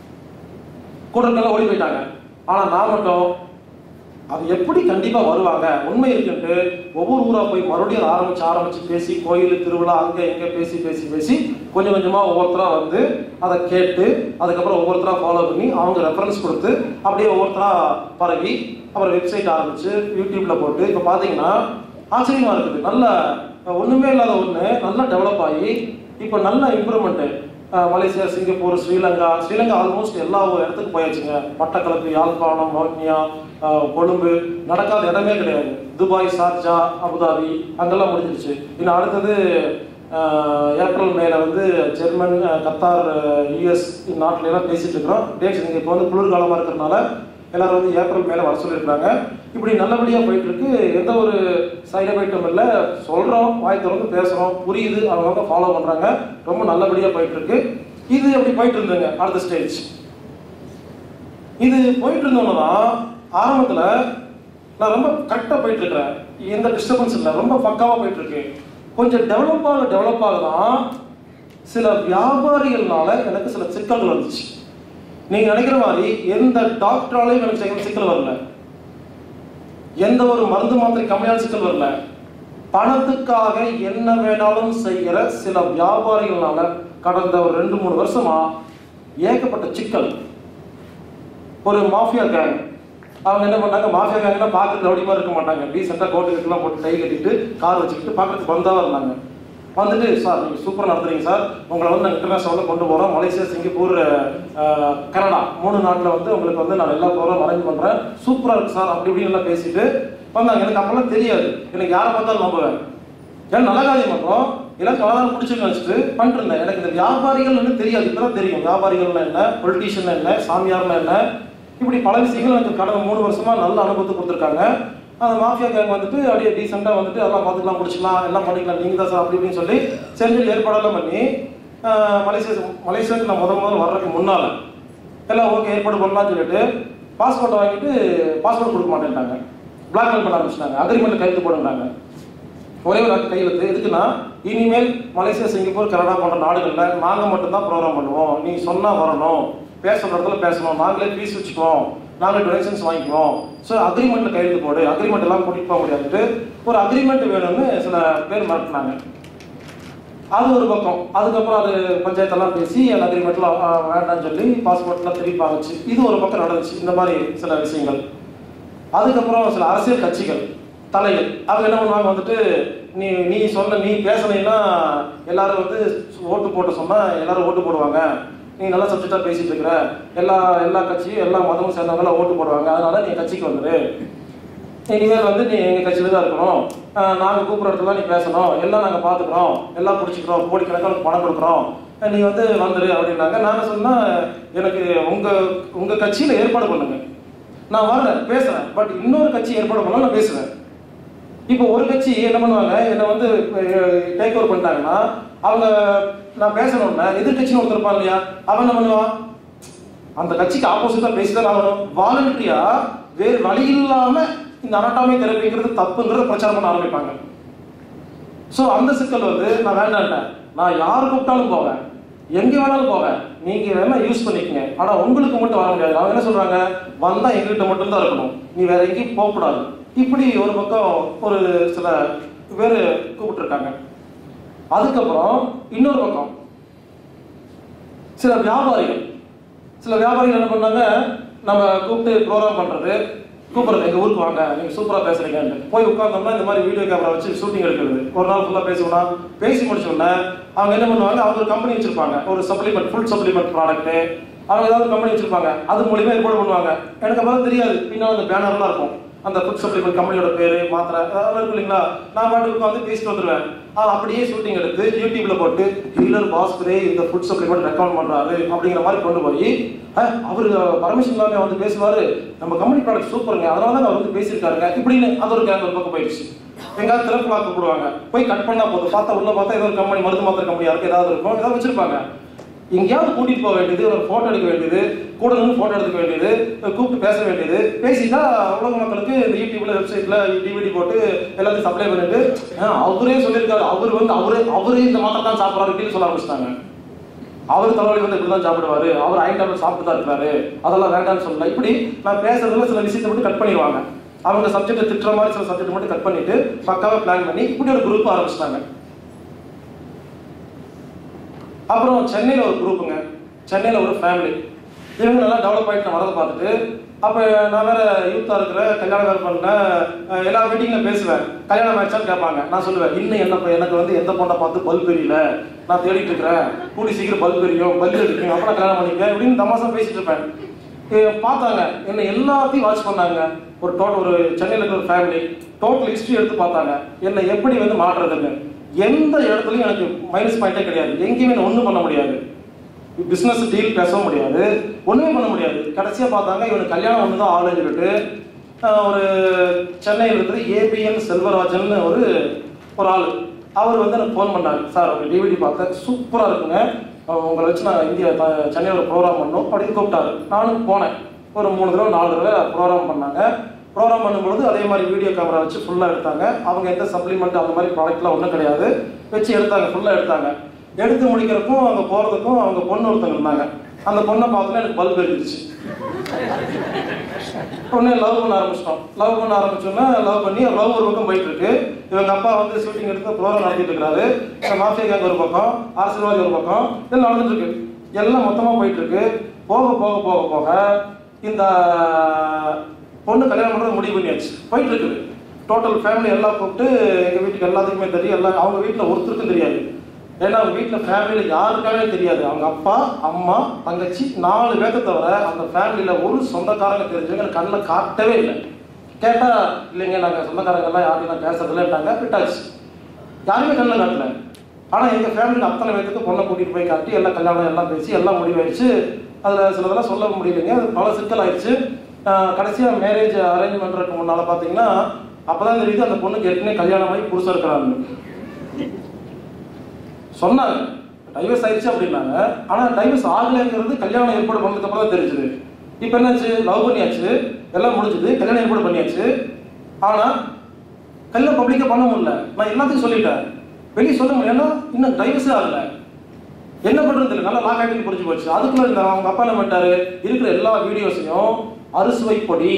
கூட இருக்கெல்லாம் ஓடி போயிட்டாங்க ஆனா நான் மட்டும் அது எப்படி கண்டிப்பா வருவாங்க உண்மை இருக்குன்ட்டு ஒவ்வொரு ஊரா போய் மறுபடியும் அதை ஆரம்பிச்சு ஆரம்பிச்சு பேசி கோயில் திருவிழா அங்க இங்க பேசி பேசி பேசி கொஞ்சம் கொஞ்சமா ஒவ்வொருத்தரா வந்து அதை கேட்டு அதுக்கப்புறம் ஒவ்வொருத்தரா ஃபாலோ பண்ணி அவங்க ரெஃபரன்ஸ் கொடுத்து அப்படியே ஒவ்வொருத்தரா பரவி அப்புறம் வெப்சைட் ஆரம்பிச்சு யூடியூப்ல போட்டு இப்போ பாத்தீங்கன்னா ஆச்சரியமா இருக்குது நல்ல அஹ், ஒண்ணுமே இல்லாத ஒண்ணு நல்லா டெவலப் ஆகி இப்போ நல்ல improvement Malaysia Singapore Sri Lanka Sri Lanka almost எல்லா இடத்துக்கும் போயாச்சுங்க மட்டக்களப்பு யாழ்ப்பாணம் மோட்னியா அஹ், கொழும்பு நடக்காத இடமே கிடையாது துபாய் ஷார்ஜா அபுதாபி அங்கெல்லாம் முடிஞ்சிருச்சு இன்னும் அடுத்தது அஹ், ஏப்ரல் மேல வந்து ஜெர்மன் அஹ், கத்தார் யூஎஸ் நாட்டில எல்லாம் பேசிட்டு இருக்கிறோம் டேட்ஸ் நீங்கள் இப்போ வந்து குளிர்காலமாக இருக்கிறதுனால எல்லாரும் வந்து ஏப்ரல் மேலே வர சொல்லியிருக்காங்க இப்படி நல்லபடியாக போயிட்டு இருக்கு எந்த ஒரு சைடு எஃபெக்டும் இல்லை சொல்கிறோம் வாய் திறந்து பேசுகிறோம் புரியுது அவங்க ஃபாலோ பண்ணுறாங்க ரொம்ப நல்லபடியாக போயிட்டு இருக்கு இது எப்படி போயிட்டு இருந்ததுங்க அடுத்த ஸ்டேஜ் இது போயிட்டு இருந்தோம்னா தான் ஆரம்பத்தில் நான் ரொம்ப கரெக்டாக போயிட்டு இருக்கிறேன் எந்த டிஸ்டர்பன்ஸ் இல்லை ரொம்ப பக்காவாக போயிட்டு இருக்கு கொஞ்சம் டெவலப் ஆக டெவலப் ஆக தான் சில வியாபாரிகள்னால எனக்கு சில சிக்கல்கள் வந்துச்சு நீங்க நினைக்கிற மாதிரி எந்த டாக்டராலையும் எனக்கு சிக்கல் சிக்கல் வரல எந்த ஒரு மருந்து மாத்திரை கம்மியான சிக்கல் வரல பணத்துக்காக என்ன வேணாலும் செய்கிற சில வியாபாரிகள்னால கடந்த ஒரு ரெண்டு மூணு வருஷமா ஏகப்பட்ட சிக்கல் ஒரு மாஃபியா கேங் அவங்க என்ன பண்ணாங்க மாஃபியா கேங்னா பார்க்க ரவுடிமா இருக்க மாட்டாங்க டீசெண்டாக கோட்டு கட்டுலாம் போட்டு டை கட்டிட்டு கார் வச்சுக்கிட்டு பார்க்கறதுக்கு வந்தாவா இருந்தாங்க வந்துட்டு சார் நீங்கள் சூப்பராக நடத்துறீங்க சார் உங்களை வந்து நாங்கள் இன்டர்நேஷனலில் கொண்டு போகிறோம் மலேசியா சிங்கப்பூர் அஹ், கனடா மூணு நாட்டில் வந்து உங்களுக்கு வந்து நான் எல்லா ப்ரோக்ராம் அரேஞ்ச் பண்ணுறேன் சூப்பராக இருக்கு சார் அப்படி இப்படின்னு எல்லாம் பேசிட்டு வந்தாங்க எனக்கு அப்பெல்லாம் தெரியாது எனக்கு யாரை பார்த்தாலும் நம்புவேன் ஏன்னா நல்ல காரியம் பண்ணுறோம் எல்லாம் கலதான் பிடிச்சிருந்து வச்சுட்டு பண்ணிட்டு இருந்தேன் எனக்கு இந்த வியாபாரிகள்னு தெரியாது இப்பதான் தெரியும் வியாபாரிகள்னா என்ன பொலிட்டீஷியன் என்ன சாமியார்னா என்ன இப்படி பல விஷயங்கள் எனக்கு கடந்த மூணு வருஷமா நல்ல அனுபவத்தை கொடுத்துருக்காங்க அந்த மாஃபியா கேங் வந்துட்டு அப்படியே டீசெண்டாக வந்துட்டு எல்லாம் பார்த்துக்கலாம் முடிச்சுக்கலாம் எல்லாம் பண்ணிக்கலாம் நீங்கள் தான் சார் அப்படி இப்படின்னு சொல்லி சரி சொல்லி ஏற்பாடெல்லாம் பண்ணி ஆஹ், மலேசியா மலேசியாவுக்கு நான் முதல் முதல்ல வர்றதுக்கு முன்னால் எல்லாம் ஓகே ஏற்பாடு பண்ணலாம்னு சொல்லிட்டு பாஸ்போர்ட்டை வாங்கிட்டு பாஸ்போர்ட் கொடுக்க மாட்டேன்ட்டாங்க பிளாக்மெயில் பண்ண ஆரம்பிச்சிட்டாங்க அக்ரிமெண்ட் கையெழுத்து போடுறாங்க ஒரே ஒரு ஆள் கையெழுத்து எதுக்குன்னா இனிமேல் மலேசியா சிங்கப்பூர் கனடா போன்ற நாடுகளில் நாங்கள் மட்டும்தான் ப்ரோக்ராம் பண்ணுவோம் நீ சொன்னால் வரணும் பேசுகிற இடத்துல பேசணும் நாங்களே ஃபீஸ் வச்சுக்குவோம் நாங்களே டொனேஷன்ஸ் வாங்கிக்குவோம் ஸோ அக்ரிமெண்ட்டில் கையெழுத்து போடு அக்ரிமெண்ட் எல்லாம் கூட்டிகிட்டு போக முடியாதுட்டு ஒரு அக்ரிமெண்ட் வேணும்னு சில பேர் மிரட்டினாங்க அது ஒரு பக்கம் அதுக்கப்புறம் அது பஞ்சாயத்தெல்லாம் பேசி அந்த அக்ரிமெண்ட்ல வேண்டாம்னு சொல்லி பாஸ்போர்ட்லாம் திருப்பி ஆச்சு இது ஒரு பக்கம் நடந்துச்சு இந்த மாதிரி சில விஷயங்கள் அதுக்கப்புறம் சில அரசியல் கட்சிகள் தலைகள் அவங்க என்ன பண்ணுவாங்க வந்துட்டு நீ நீ சொன்ன நீ பேசுனீங்கன்னா எல்லாரும் வந்து ஓட்டு போட்ட சொன்னா எல்லாரும் ஓட்டு போடுவாங்க நீ நல்லா சப்ஜெக்டா பேசிட்டு இருக்கிற எல்லா எல்லா கட்சியும் எல்லா மதமும் சேர்ந்தவங்க ஓட்டு போடுவாங்க அதனால நீ கட்சிக்கு வந்துரு இனிமேல் வந்து நீ எங்க கட்சியில தான் இருக்கணும் ஆஹ் நாங்க கூப்பிடுற இடத்துல தான் நீ பேசணும் எல்லாம் நாங்க பாத்துக்கிறோம் எல்லாம் பிடிச்சிக்கிறோம் கோடிக்கணக்கான பணம் கொடுக்குறோம் அஹ் நீ வந்து வந்துரு அப்படின்னாங்க நாங்க சொன்னா எனக்கு உங்க உங்க கட்சியில ஏற்பாடு பண்ணுங்க நான் வரேன் பேசுறேன் பட் இன்னொரு கட்சி ஏற்பாடு பண்ணா நான் பேசுவேன் இப்போ ஒரு கட்சி என்ன பண்ணுவாங்க என்னை வந்து டேக் ஓவர் பண்ணிட்டாங்கன்னா அவங்க நான் பேசணும்னா எதிர்கட்சின்னு ஒருத்தர் இருப்பான் இல்லையா அவன் என்ன பண்ணுவான் அந்த கட்சிக்கு ஆப்போசிட்டா பேசிதான் ஆகணும் வாலண்டரியா வேறு வழி இல்லாம இந்த அனாட்டாமி தெரப்பிங்கிறது தப்புங்கிறத பிரச்சாரம் பண்ண ஆரம்பிப்பாங்க ஸோ அந்த சிக்கல் வந்து நான் வேண்டான்ட்டேன் நான் யார் கூப்பிட்டாலும் போவேன் எங்க வேணாலும் போவேன் நீங்க வேணா யூஸ் பண்ணிக்கங்க ஆனா உங்களுக்கு மட்டும் வர முடியாது அவங்க என்ன சொல்றாங்க வந்தா எங்ககிட்ட மட்டும் தான் இருக்கணும் நீ வேற எங்கேயும் போக கூடாது இப்படி ஒரு பக்கம் ஒரு சில பேர் கூப்பிட்டுருக்காங்க அதுக்கப்புறம் இன்னொரு பக்கம் சில வியாபாரிகள் சில வியாபாரிகள் என்ன பண்ணாங்க நம்ம கூப்பிட்டு ப்ரோக்ராம் பண்றது கூப்பிடுறது எங்க ஊருக்கு வாங்க நீங்க சூப்பரா பேசுறீங்கன்னு போய் உட்கார்ந்தோம்னா இந்த மாதிரி வீடியோ கேமரா வச்சு ஷூட்டிங் எடுக்கிறது ஒரு நாள் ஃபுல்லா பேசுவோம்னா பேசி முடிச்ச உடனே அவங்க என்ன பண்ணுவாங்க அவங்க ஒரு கம்பெனி வச்சிருப்பாங்க ஒரு சப்ளிமெண்ட் ஃபுல் சப்ளிமெண்ட் ப்ராடக்ட் அவங்க ஏதாவது கம்பெனி வச்சிருப்பாங்க அது மூலியமா ஏற்பாடு பண்ணுவாங்க எனக்கு அப்பதான் தெரியாது பின்னால் அந்த பேனர்லாம் இருக்கும் அந்த ஃபுட் சப்ளிமெண்ட் கம்பெனியோட பேரு மாத்திரை அதெல்லாம் இருக்கும் இல்லைங்களா நான் பாட்டுக்கு உட்காந்து பேசிட்டு வந்துருவேன் அது அப்படியே ஷூட்டிங் எடுத்து யூடியூப்ல போட்டு ஹீலர் பாஸ்கரே இந்த ஃபுட் சப்ளிமெண்ட் ரெக்கமெண்ட் பண்றாரு அப்படிங்கிற மாதிரி கொண்டு போய் அஹ், அவரு பர்மிஷன் இல்லாம வந்து பேசுவாரு நம்ம கம்பெனி ப்ராடக்ட் சூப்பருங்க அதனால தான் அவர் வந்து பேசியிருக்காருங்க இப்படின்னு அது ஒரு கேங் ஒரு பக்கம் போயிடுச்சு எங்காவது திறப்புலா கூப்பிடுவாங்க போய் கட் பண்ணா போதும் பார்த்தா உள்ள பார்த்தா ஏதோ ஒரு கம்பெனி மருந்து மாத்திரை கம்பெனி யாருக்கு ஏதாவது இருக்கும் ஏதாவது வச்சிருப்பாங்க எங்கேயாவது கூட்டிட்டு போக வேண்டியது ஒரு போட்டோ எடுக்க வேண்டியது கூட நின்று போட்டோ எடுக்க வேண்டியது கூப்பிட்டு பேச வேண்டியது பேசிட்டா உலக மக்களுக்கு இந்த யூடியூப்ல வெப்சைட்ல டிவிடி போட்டு எல்லாத்தையும் சப்ளை பண்ணிட்டு ஆ, அவரே சொல்லியிருக்காரு அவர் வந்து அவரே அவரே இந்த மாத்திரை தான் சாப்பிட்றாரு அப்படின்னு சொல்ல ஆரம்பிச்சிட்டாங்க அவர் தலைவலி வந்து இப்படி தான் சாப்பிடுவாரு அவர் ஐன் டேப்லெட் சாப்பிட்டு தான் இருக்காரு அதெல்லாம் வேண்டாம்னு சொல்லல இப்படி நான் பேசுறதுல சில விஷயத்தை மட்டும் கட் பண்ணிடுவாங்க அவங்க சப்ஜெக்ட் திட்டுற மாதிரி சில சப்ஜெக்ட் மட்டும் கட் பண்ணிட்டு பக்காவா பிளான் பண்ணி இப்படி ஒரு குரூப் ஆரம்பிச்சிட்டாங்க அப்புறம் சென்னையில் ஒரு குரூப்புங்க சென்னையில் ஒரு ஃபேமிலி இவங்க நல்லா டெவலப் ஆகிட்டு வரதை பார்த்துட்டு அப்போ நான் வேற யூத்தாக இருக்கிற கல்யாணம் வேறு பண்ணல அஹ் எல்லா மீட்டிங்கில் பேசுவேன் கல்யாணம் ஆயிடுச்சான்னு கேட்பாங்க நான் சொல்லுவேன் இன்னும் என்ன எனக்கு வந்து எந்த பொண்ணை பார்த்து பல் தெரியல நான் தேடிட்டு இருக்கிறேன் கூடி சீக்கிரம் பல் தெரியும் பல் இருக்கும் அப்புறம் கல்யாணம் பண்ணிப்பேன் அப்படின்னு தமாசா பேசிட்டு இருப்பேன் ஏ, பார்த்தாங்க என்ன எல்லாத்தையும் வாட்ச் பண்ணாங்க ஒரு டோட்டல் ஒரு சென்னையில் இருக்கிற ஒரு ஃபேமிலி டோட்டல் ஹிஸ்ட்ரி எடுத்து பார்த்தாங்க என்னை எப்படி வந்து மாற்றுறதுன்னு எந்த இடத்துலையும் எனக்கு மைனஸ் பாயிண்டே கிடையாது எங்கேயுமே நான் ஒன்றும் பண்ண முடியாது பிஸ்னஸ் டீல் பேசவும் முடியாது ஒன்றுமே பண்ண முடியாது கடைசியாக பார்த்தாங்க இவனுக்கு கல்யாணம் ஒன்று தான் ஆளுன்னு சொல்லிட்டு ஆஹ், ஒரு சென்னையில் இருக்கிற ஏபிஎன் செல்வராஜன் ஒரு ஒரு ஆள் அவர் வந்து எனக்கு ஃபோன் பண்ணாரு சார் ஒரு டிவிடி பார்த்தேன் சூப்பராக இருக்குங்க அஹ் உங்களை வச்சு நான் இந்தியா த- சென்னையில் ஒரு ப்ரோக்ராம் பண்ணோம் அப்படின்னு கூப்பிட்டாரு நானும் போனேன் ஒரு மூணு தடவை நாலு தடவை ப்ரோக்ராம் பண்ணாங்க ப்ரோக்ராம் பண்ணும்பொழுது அதே மாதிரி வீடியோ கேமரா வச்சு ஃபுல்லாக எடுத்தாங்க அவங்க எந்த சப்ளிமெண்ட் அந்த மாதிரி ப்ராடக்ட்லாம் ஒன்றும் கிடையாது வச்சு எடுத்தாங்க ஃபுல்லாக எடுத்தாங்க எடுத்து முடிக்கிறதுக்கும் அவங்க போகிறதுக்கும் அவங்க பொண்ணு ஒருத்தங்க இருந்தாங்க அந்த பொண்ணை பார்த்தோன்னே எனக்கு பல்ப் எரிஞ்சிருச்சு உடனே லவ் பண்ண ஆரம்பிச்சிட்டோம் லவ் பண்ண ஆரம்பிச்சோன்னா லவ் பண்ணி லவ் ஒரு பக்கம் போயிட்டு இருக்கு இவங்க அப்பா வந்து ஷூட்டிங் எடுத்து ப்ரோக்ராம் நடத்திட்டு இருக்காரு மாஃபியா கேங் ஒரு பக்கம் அரசியல்வாதி ஒரு பக்கம் இதெல்லாம் நடந்துட்டு இருக்கு எல்லாம் மொத்தமா போயிட்டு இருக்கு போக போக போக போக இந்த பொண்ணு கல்யாணம் பண்றது முடிவு பண்ணியாச்சு போயிட்டு இருக்குது டோட்டல் ஃபேமிலி எல்லாம் கூப்பிட்டு எங்க வீட்டுக்கு எல்லாத்துக்குமே தெரியும் எல்லாம் அவங்க வீட்டில் ஒருத்தருக்கும் தெரியாது ஏன்னா அவங்க வீட்டில் ஃபேமிலியில் யாருக்காவே தெரியாது அவங்க அப்பா அம்மா தங்கச்சி நாலு பேர்த்த தவிர அந்த ஃபேமிலியில் ஒரு சொந்தக்காரங்க தெரிஞ்சவங்க எனக்கு கண்ணில் காட்டவே இல்லை கேட்டால் இல்லைங்க நாங்கள் சொந்தக்காரங்க எல்லாம் யாரையும் நான் பேசுறதில்லட்டாங்க விட்டாச்சு யாருமே கண்ணில் காட்டல ஆனால் எங்கள் ஃபேமிலியில் அத்தனை பேர்த்துக்கு பொண்ணை கூட்டிகிட்டு போய் காட்டி எல்லாம் கல்யாணம் எல்லாம் பேசி எல்லாம் முடிவாயிடுச்சு அதில் சிலதெல்லாம் சொல்ல முடியலைங்க அது பல சிக்கல் ஆயிடுச்சு கடைசியாக மேரேஜ் அரேஞ்ச் பண்ணுறதுக்கு முன்னால் பார்த்தீங்கன்னா அப்போ தான் தெரியுது அந்த பொண்ணுக்கு ஏற்கனவே கல்யாணம் ஆகி புருஷன் இருக்கிறாங்க சொன்னாங்க டைவர்ஸ் ஆயிடுச்சு அப்படின்னாங்க ஆனால் டைவர்ஸ் ஆகலைங்கிறது கல்யாணம் ஏற்பாடு பண்ணதுக்கு அப்புறம் தான் தெரிஞ்சுது இப்போ என்னாச்சு லவ் பண்ணியாச்சு எல்லாம் முடிஞ்சுது கல்யாணம் ஏற்பாடு பண்ணியாச்சு ஆனால் கல்யாணம் பப்ளிக்காக பண்ண முடியல நான் எல்லாத்தையும் சொல்லிட்டேன் வெளியே சொல்ல முடியல ஏன்னா இன்னும் டைவர்ஸே ஆகல என்ன பண்றது தெரியல நல்லா லாக் ஆகிட்டு புரிஞ்சு போச்சு அதுக்குள்ள இந்த அவங்க அப்பா என்ன பண்ணிட்டாரு இருக்கிற எல்லா வீடியோஸையும் அறுசுவை பொடி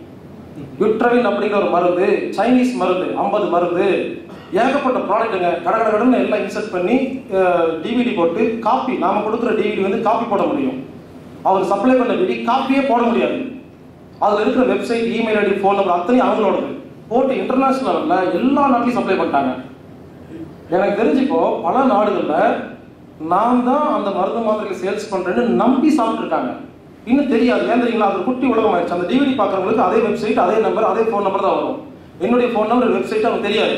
யுட்ரவின் அப்படிங்கிற ஒரு மருந்து சைனீஸ் மருந்து ஐம்பது மருந்து ஏகப்பட்ட ப்ராடக்ட்டுங்க கட கட கடன்னு எல்லாம் இன்சர்ட் பண்ணி டிவிடி போட்டு காப்பி நாம கொடுக்குற டிவிடி வந்து காப்பி போட முடியும் அவர் சப்ளை பண்ண டிவிடி காப்பியே போட முடியாது அதுல இருக்கிற website email ID phone number அத்தனையும் அவங்களோடது போட்டு இன்டர்நேஷனல் லெவலில் எல்லா நாட்டிலையும் சப்ளை பண்ணிட்டாங்க எனக்கு தெரிஞ்சு இப்போ பல நாடுகள்ல நான் தான் அந்த மருந்து மாத்திரைகளை சேல்ஸ் பண்றேன்னு நம்பி சாப்பிட்டுருக்காங்க இன்னும் தெரியாது ஏன் தெரியுங்களா அது ஒரு குட்டி உலகம் ஆயிடுச்சு அந்த டிவிடி பார்க்கறவங்களுக்கு அதே வெப்சைட் அதே நம்பர் அதே ஃபோன் நம்பர் தான் வரும் என்னுடைய ஃபோன் நம்பர் வெப்சைட் அவங்களுக்கு தெரியாது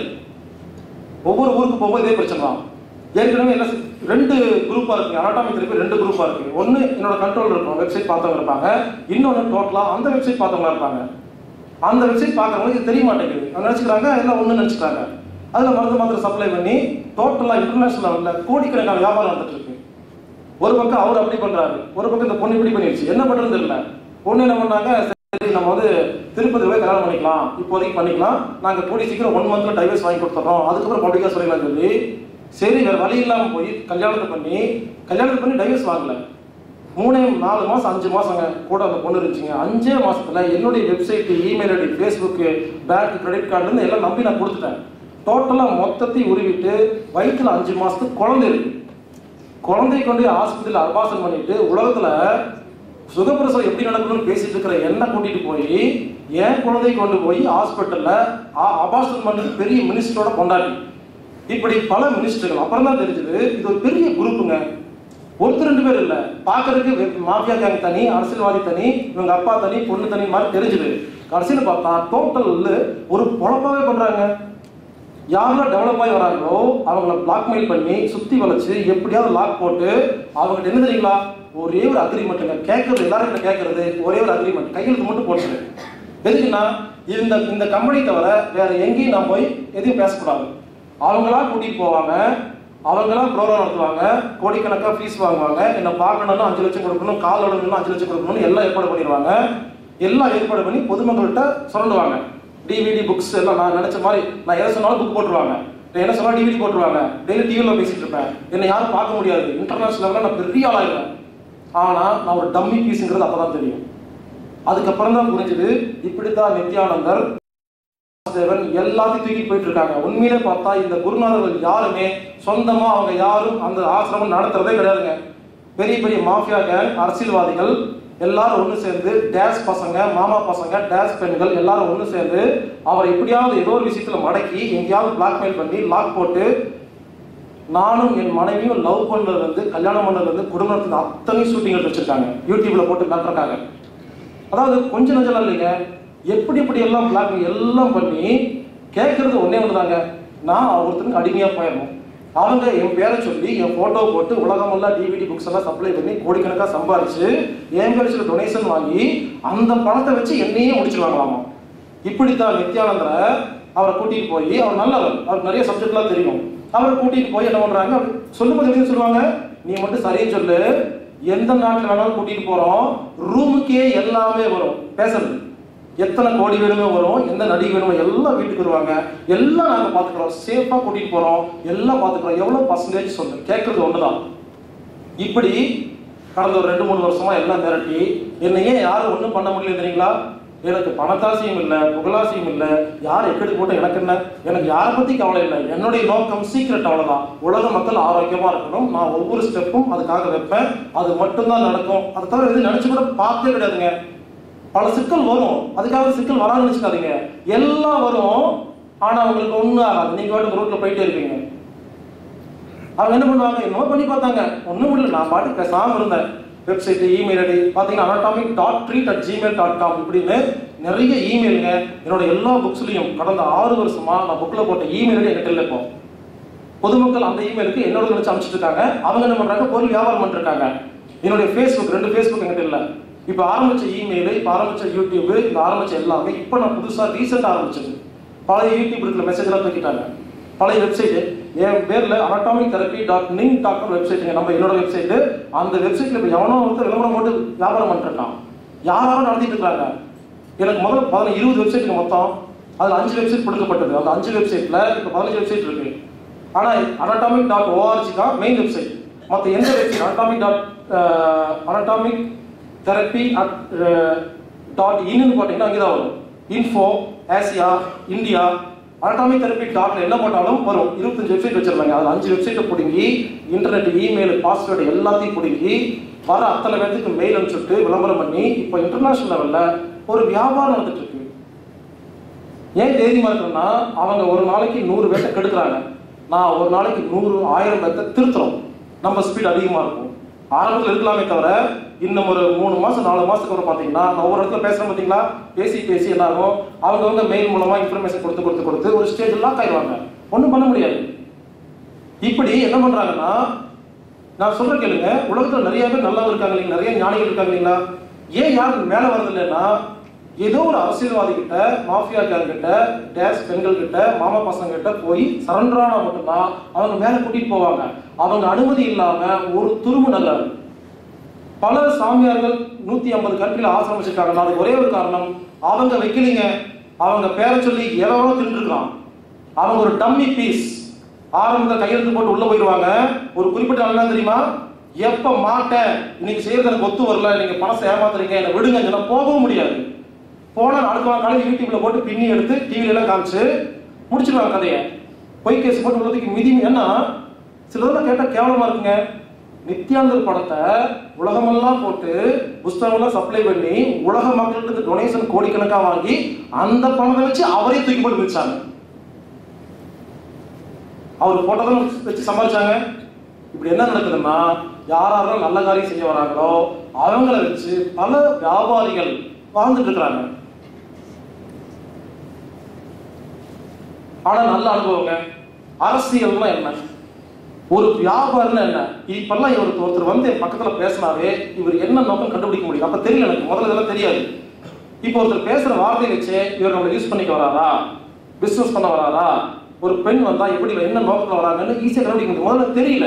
ஒவ்வொரு ஊருக்கு போகும்போது இதே பிரச்சனை தான் ஏற்கனவே என்ன செய்- ரெண்டு குரூப்பா இருக்கு அனாட்டாமி தெரப்பி ரெண்டு குரூப்பா இருக்கு ஒன்னு என்னோட கண்ட்ரோல் இருக்கும் வெப்சைட் பார்த்தவங்க இருப்பாங்க இன்னொன்னு டோட்டலா அந்த வெப்சைட் பார்த்தவங்க இருப்பாங்க அந்த வெப்சைட் பார்க்கறவங்களுக்கு இது தெரிய மாட்டேங்குது அவங்க நினைச்சுக்கிறாங்க எல்லாம் ஒண்ணு நினைச்சுக்கிறாங்க அதுல மருந்து மாத்திரை சப்ளை பண்ணி டோட்டலா இன்டர்நேஷனல் லெவல்ல கோடிக்கணக்கான வியாபாரம் நடந்துட்டு இருக்கு ஒரு பக்கம் அவர் அப்படி பண்றாரு ஒரு பக்கம் இந்த பொண்ணு இப்படி பண்ணிடுச்சு என்ன பண்றது தெரியல பொண்ணு என்ன பண்ணாங்க சரி நம்ம வந்து திருப்பதி போய் கல்யாணம் பண்ணிக்கலாம் இப்போதைக்கு பண்ணிக்கலாம் நாங்க கூடி சீக்கிரம் ஒன் மந்த்ல டைவர்ஸ் வாங்கி கொடுத்துறோம் அதுக்கப்புறம் பப்ளிக்கா சொல்லிக்கலாம் சொல்லி சரி வேற வழி இல்லாம போய் கல்யாணத்தை பண்ணி கல்யாணத்தை பண்ணி டைவர்ஸ் வாங்கல மூணே நாலு மாசம் அஞ்சு மாசங்க கூட அந்த பொண்ணு இருந்துச்சுங்க அஞ்சே மாசத்துல என்னுடைய website email ID Facebook bank credit கார்டுல இருந்து எல்லாம் நம்பி நான் கொடுத்துட்டேன் டோட்டலா மொத்தத்தையும் உருவிட்டு வயிற்றுல அஞ்சு மாசத்துக்கு குழந்தை இருக்கு குழந்தை கொண்டு ஆஸ்பத்திரியில் அபாசம் பண்ணிட்டு உலகத்துல சுகப்பிரசவம் எப்படி நடக்கணும்னு பேசிட்டு இருக்கிற என்ன கூட்டிட்டு போய் என் குழந்தை கொண்டு போய் ஹாஸ்பிட்டல்ல அபாசம் பண்ணது பெரிய மினிஸ்டரோட கொண்டாடி இப்படி பல மினிஸ்டர்கள் அப்புறம் தான் தெரிஞ்சது இது ஒரு பெரிய குரூப்புங்க ஒருத்தர் ரெண்டு பேர் இல்ல பாக்குறதுக்கு மாஃபியா கேங் தனி அரசியல்வாதி தனி இவங்க அப்பா தனி பொண்ணு தனி மாதிரி தெரிஞ்சுது கடைசியில் பார்த்தா டோட்டல் ஒரு பொழப்பாவே பண்றாங்க யாரெல்லாம் டெவலப் ஆகி வராங்களோ அவங்கள பிளாக்மெயில் பண்ணி சுத்தி வளைச்சு எப்படியாவது லாக் போட்டு அவங்ககிட்ட என்ன தெரியுங்களா ஒரே ஒரு அக்ரிமெண்ட்டுங்க கேட்கறது எல்லாரும் கிட்ட கேட்கறது ஒரே ஒரு அக்ரிமெண்ட் கையெழுத்து மட்டும் போட்டுரு எதுக்குன்னா இந்த இந்த கம்பெனி தவிர வேற எங்கேயும் நான் போய் எதையும் பேசக்கூடாது அவங்களா கூட்டிட்டு போவாங்க அவங்களா ப்ரோக்ராம் நடத்துவாங்க கோடிக்கணக்காக ஃபீஸ் வாங்குவாங்க என்னை பார்க்கணும்னா அஞ்சு லட்சம் கொடுக்கணும் கால் அடங்கணும்னா அஞ்சு லட்சம் கொடுக்கணும்னு எல்லாம் ஏற்பாடு பண்ணிடுவாங்க எல்லாம் ஏற்பாடு பண்ணி பொதுமக்கள்கிட்ட சுரண்டுவாங்க டிவிடி புக்ஸ் எல்லாம் நான் நினைச்ச மாதிரி நான் எதை சொன்னாலும் புக் போட்டுருவாங்க நான் என்ன சொன்னாலும் டிவிடி போட்டுருவாங்க டெய்லி டிவியில் பேசிட்டு இருப்பேன் என்னை யாரும் பார்க்க முடியாது இன்டர்நேஷனல் லெவலில் நான் பெரிய ஆளாயிருவேன் ஆனால் நான் ஒரு டம்மி பீஸுங்கிறது அப்பதான் தெரியும் அதுக்கப்புறம் தான் புரிஞ்சுது இப்படித்தான் நித்யானந்தர் தேவன் எல்லாத்தையும் தூக்கி போயிட்டு இருக்காங்க உண்மையிலே பார்த்தா இந்த குருநாதர்கள் யாருமே சொந்தமா அவங்க யாரும் அந்த ஆசிரமம் நடத்துறதே கிடையாதுங்க பெரிய பெரிய மாஃபியா கேங் அரசியல்வாதிகள் எல்லாரும் ஒன்று சேர்ந்து டேஸ் பசங்க மாமா பசங்க டேஸ் பெண்கள் எல்லாரும் ஒன்று சேர்ந்து அவரை எப்படியாவது ஏதோ ஒரு விஷயத்துல மடக்கி எங்கேயாவது பிளாக்மெயில் பண்ணி லாக் போட்டு நானும் என் மனைவியும் லவ் பண்ணதுல இருந்து கல்யாணம் பண்ணதுல இருந்து குடும்பத்துல அத்தனை ஷூட்டிங் எடுத்து வச்சிருக்காங்க யூடியூப்ல போட்டு காட்டுறாங்க அதாவது கொஞ்ச நஞ்சலாம் இல்லைங்க எப்படி எப்படி எல்லாம் பிளாக் எல்லாம் பண்ணி கேட்கறது ஒன்னே ஒண்ணுதாங்க நான் ஒருத்தருக்கு அடிமையா போயிடணும் அவங்க என் பேரை சொல்லி என் போட்டோ போட்டு உலகமெல்லாம் டிவிடி புக்ஸ் எல்லாம் சப்ளை பண்ணி கோடிக்கணக்காக சம்பாரிச்சு என் பேர் சொல்லி டொனேஷன் வாங்கி அந்த பணத்தை வச்சு என்னையே முடிச்சிருவாங்களாமா இப்படித்தான் நித்யானந்தரை அவரை கூட்டிட்டு போய் அவர் நல்லவர் அவருக்கு நிறைய சப்ஜெக்ட்லாம் தெரியும் அவரை கூட்டிட்டு போய் என்ன பண்றாங்க சொல்லும்போது என்ன சொல்லுவாங்க நீ மட்டும் சரின்னு சொல்லு எந்த நாட்டுல வேணாலும் கூட்டிட்டு போறோம் ரூமுக்கே எல்லாமே வரும் பேசுறது எத்தனை கோடி வேணுமே வரும் எந்த நடிகை வேணுமோ எல்லாம் வீட்டுக்கு வருவாங்க எல்லாம் நாங்க பாத்துக்கிறோம் சேஃபா கூட்டிட்டு போறோம் எல்லாம் பாத்துக்கிறோம் எவ்வளவு பர்சன்டேஜ் சொல்லு கேட்கறது ஒண்ணுதான் இப்படி கடந்த ஒரு ரெண்டு மூணு வருஷமா எல்லாம் மிரட்டி என்னை ஏன் யாரும் ஒண்ணும் பண்ண முடியல தெரியுங்களா எனக்கு பணத்தாசையும் இல்லை புகழாசையும் இல்லை யார் எப்படி போட்டு எனக்கு என்ன எனக்கு யாரை பத்தி கவலை இல்லை என்னுடைய நோக்கம் சீக்கிரட் அவ்வளவுதான் உலக மக்கள் ஆரோக்கியமா இருக்கணும் நான் ஒவ்வொரு ஸ்டெப்பும் அதுக்காக வைப்பேன் அது மட்டும்தான் நடக்கும் அதை தவிர எதுவும் நினைச்சு கூட பார்த்தே கிடையாதுங்க பல சிக்கல் வரும் அதுக்காக சிக்கல் வராதுன்னு நினைச்சுக்காதீங்க எல்லாம் வரும் ஆனா உங்களுக்கு ஒண்ணும் ஆகாது நீங்க வாட்டு ரோட்ல போயிட்டே இருப்பீங்க அவங்க என்ன பண்ணுவாங்க என்னமோ பண்ணி பார்த்தாங்க ஒண்ணும் இல்லை நான் பாட்டு பேசாம இருந்தேன் வெப்சைட் இமெயில் ஐடி பார்த்தீங்கன்னா anatomic dot treat at Gmail dot com இப்படின்னு நிறைய இமெயிலுங்க என்னோட எல்லா புக்ஸ்லையும் கடந்த ஆறு வருஷமா நான் புக்கில் போட்ட இமெயில் ஐடி என்கிட்ட இல்லை இப்போ பொதுமக்கள் அந்த இமெயிலுக்கு என்னோட நினைச்சு அனுப்பிச்சிட்டு இருக்காங்க அவங்க என்ன பண்றாங்க பொருள் வியாபாரம் பண்ணிட்டு இருக்காங்க என்னுடைய ஃபேஸ்புக் ரெண்டு ஃபேஸ்புக் என்கிட்ட இல்லை இப்போ ஆரம்பிச்ச இமெயில் இப்போ ஆரம்பிச்ச யூடியூப் இந்த ஆரம்பிச்ச எல்லாமே இப்போ நான் புதுசா ரீசெண்ட் ஆரம்பிச்சது பழைய யூடியூப் இருக்கிற மெசேஜ் எல்லாம் தூக்கிட்டாங்க பழைய வெப்சைட் என் பேர்ல anatomic therapy dot ning dot வெப்சைட்டுங்க நம்ம என்னோட வெப்சைட் அந்த வெப்சைட்ல இப்போ எவனோ வந்து விளம்பரம் போட்டு வியாபாரம் பண்ணிட்டு இருக்கான் யாராலும் நடத்திட்டு இருக்காங்க எனக்கு முதல்ல பதினஞ்சு இருபது வெப்சைட்டுங்க மொத்தம் அதுல அஞ்சு வெப்சைட் கொடுக்கப்பட்டது அந்த அஞ்சு வெப்சைட்ல இப்போ பதினஞ்சு வெப்சைட் இருக்கு ஆனா அனாட்டாமிக் டாட் ஓஆர்ஜி தான் மெயின் வெப்சைட் மற்ற எந்த website anatomic dot anatomic therapy at dot இன்னு போட்டீங்கன்னா அங்கே தான் வரும் info Asia India anatomic therapy டாட்ல என்ன போட்டாலும் வரும் இருபத்தஞ்சு வெப்சைட் வச்சிருந்தாங்க அதில் அஞ்சு வெப்சைட்டை பிடுங்கி இன்டர்நெட் இமெயில் பாஸ்வேர்டு எல்லாத்தையும் பிடுங்கி வர அத்தனை பேர்த்துக்கு மெயில் அனுப்பிச்சுட்டு விளம்பரம் பண்ணி இப்போ இன்டர்நேஷனல் லெவல்ல ஒரு வியாபாரம் நடந்துட்டு இருக்கு ஏன் தைரியமா இருக்குன்னா அவங்க ஒரு நாளைக்கு நூறு பேர்த்த கெடுக்குறாங்க நான் ஒரு நாளைக்கு நூறு ஆயிரம் பேர்த்த திருத்துறோம் நம்ம ஸ்பீட் அதிகமா இருக்கும் ஆரம்பத்தில் இருக்கலாமே தவிர இன்னும் ஒரு மூணு மாசம் நாலு மாசத்துக்கு அப்புறம் பாத்தீங்கன்னா நான் ஒவ்வொரு இடத்துல பேசுறேன் பாத்தீங்களா பேசி பேசி என்ன ஆகும் அவங்க வந்து மெயில் மூலமா இன்ஃபர்மேஷன் கொடுத்து கொடுத்து கொடுத்து ஒரு ஸ்டேஜ் லாக் ஆயிடுவாங்க ஒன்றும் பண்ண முடியாது இப்படி என்ன பண்றாங்கன்னா நான் சொல்ற கேளுங்க உலகத்துல நிறைய பேர் நல்லவங்க இருக்காங்க இல்லைங்களா நிறைய ஞானிகள் இருக்காங்க இல்லைங்களா ஏன் யாரும் மேல வரது இல்லைன்னா ஏதோ ஒரு அரசியல்வாதி கிட்ட மாஃபியா கிட்ட டேஸ் பெண்கள் கிட்ட மாமா பசங்க கிட்ட போய் சரண்டரானா மட்டும்தான் அவங்க மேல கூட்டிட்டு போவாங்க அவங்க அனுமதி இல்லாம ஒரு துரும்பு நல்லது பல சாமியார்கள் நூத்தி ஐம்பது கண்ட்ரில ஆசிரமம் வச்சிருக்காங்க அதுக்கு ஒரே ஒரு காரணம் அவங்க வைக்கலீங்க அவங்க பேரை சொல்லி எவ்வளோ தின்றுருக்கான் அவங்க ஒரு டம்மி பீஸ் ஆரம்பத்தில் கையெழுத்து போட்டு உள்ள போயிடுவாங்க ஒரு குறிப்பிட்ட நாள் என்ன தெரியுமா எப்ப மாட்டேன் இன்னைக்கு செய்யறது எனக்கு ஒத்து வரல நீங்க பணத்தை ஏமாத்துறீங்க என்னை விடுங்க சொன்னா போகவும் முடியாது போனா அடுத்த நாள் காலையில் யூடியூப்ல போட்டு பின்னி எடுத்து டிவில எல்லாம் காமிச்சு முடிச்சிருவாங்க கதையை பொய் கேஸ் போட்டு உள்ளதுக்கு மிதி ஏன்னா சிலதெல்லாம் கேட்டா கேவலமா இருக்குங்க நித்யானந்தர் படத்தை உலகமெல்லாம் போட்டு புஸ்தகம்லாம் சப்ளை பண்ணி உலக மக்களுக்கு டொனேஷன் கோடிக்கணக்கா வாங்கி அந்த பணத்தை வச்சு அவரே தூக்கி போட்டு வச்சாங்க அவர் போட்டதும் வச்சு சமாளிச்சாங்க இப்படி என்ன நடக்குதுன்னா யார் யாரெல்லாம் நல்ல காரியம் செய்ய வராங்களோ அவங்கள வச்சு பல வியாபாரிகள் வாழ்ந்துட்டு இருக்கிறாங்க ஆனா நல்ல அனுபவங்க அரசியல்னா என்ன ஒரு வியாபாரம்னா என்ன இப்பெல்லாம் இவர் ஒருத்தர் வந்து என் பக்கத்துல பேசினாவே இவர் என்ன நோக்கம் கண்டுபிடிக்க முடியும் அப்ப தெரியல எனக்கு முதல்ல இதெல்லாம் தெரியாது இப்போ ஒருத்தர் பேசுற வார்த்தையை வச்சு இவர் நம்மளை யூஸ் பண்ணிக்க வராரா பிசினஸ் பண்ண வராரா ஒரு பெண் வந்தா எப்படி என்ன நோக்கத்துல வராங்கன்னு ஈஸியா கண்டுபிடிக்க முடியும் முதல்ல தெரியல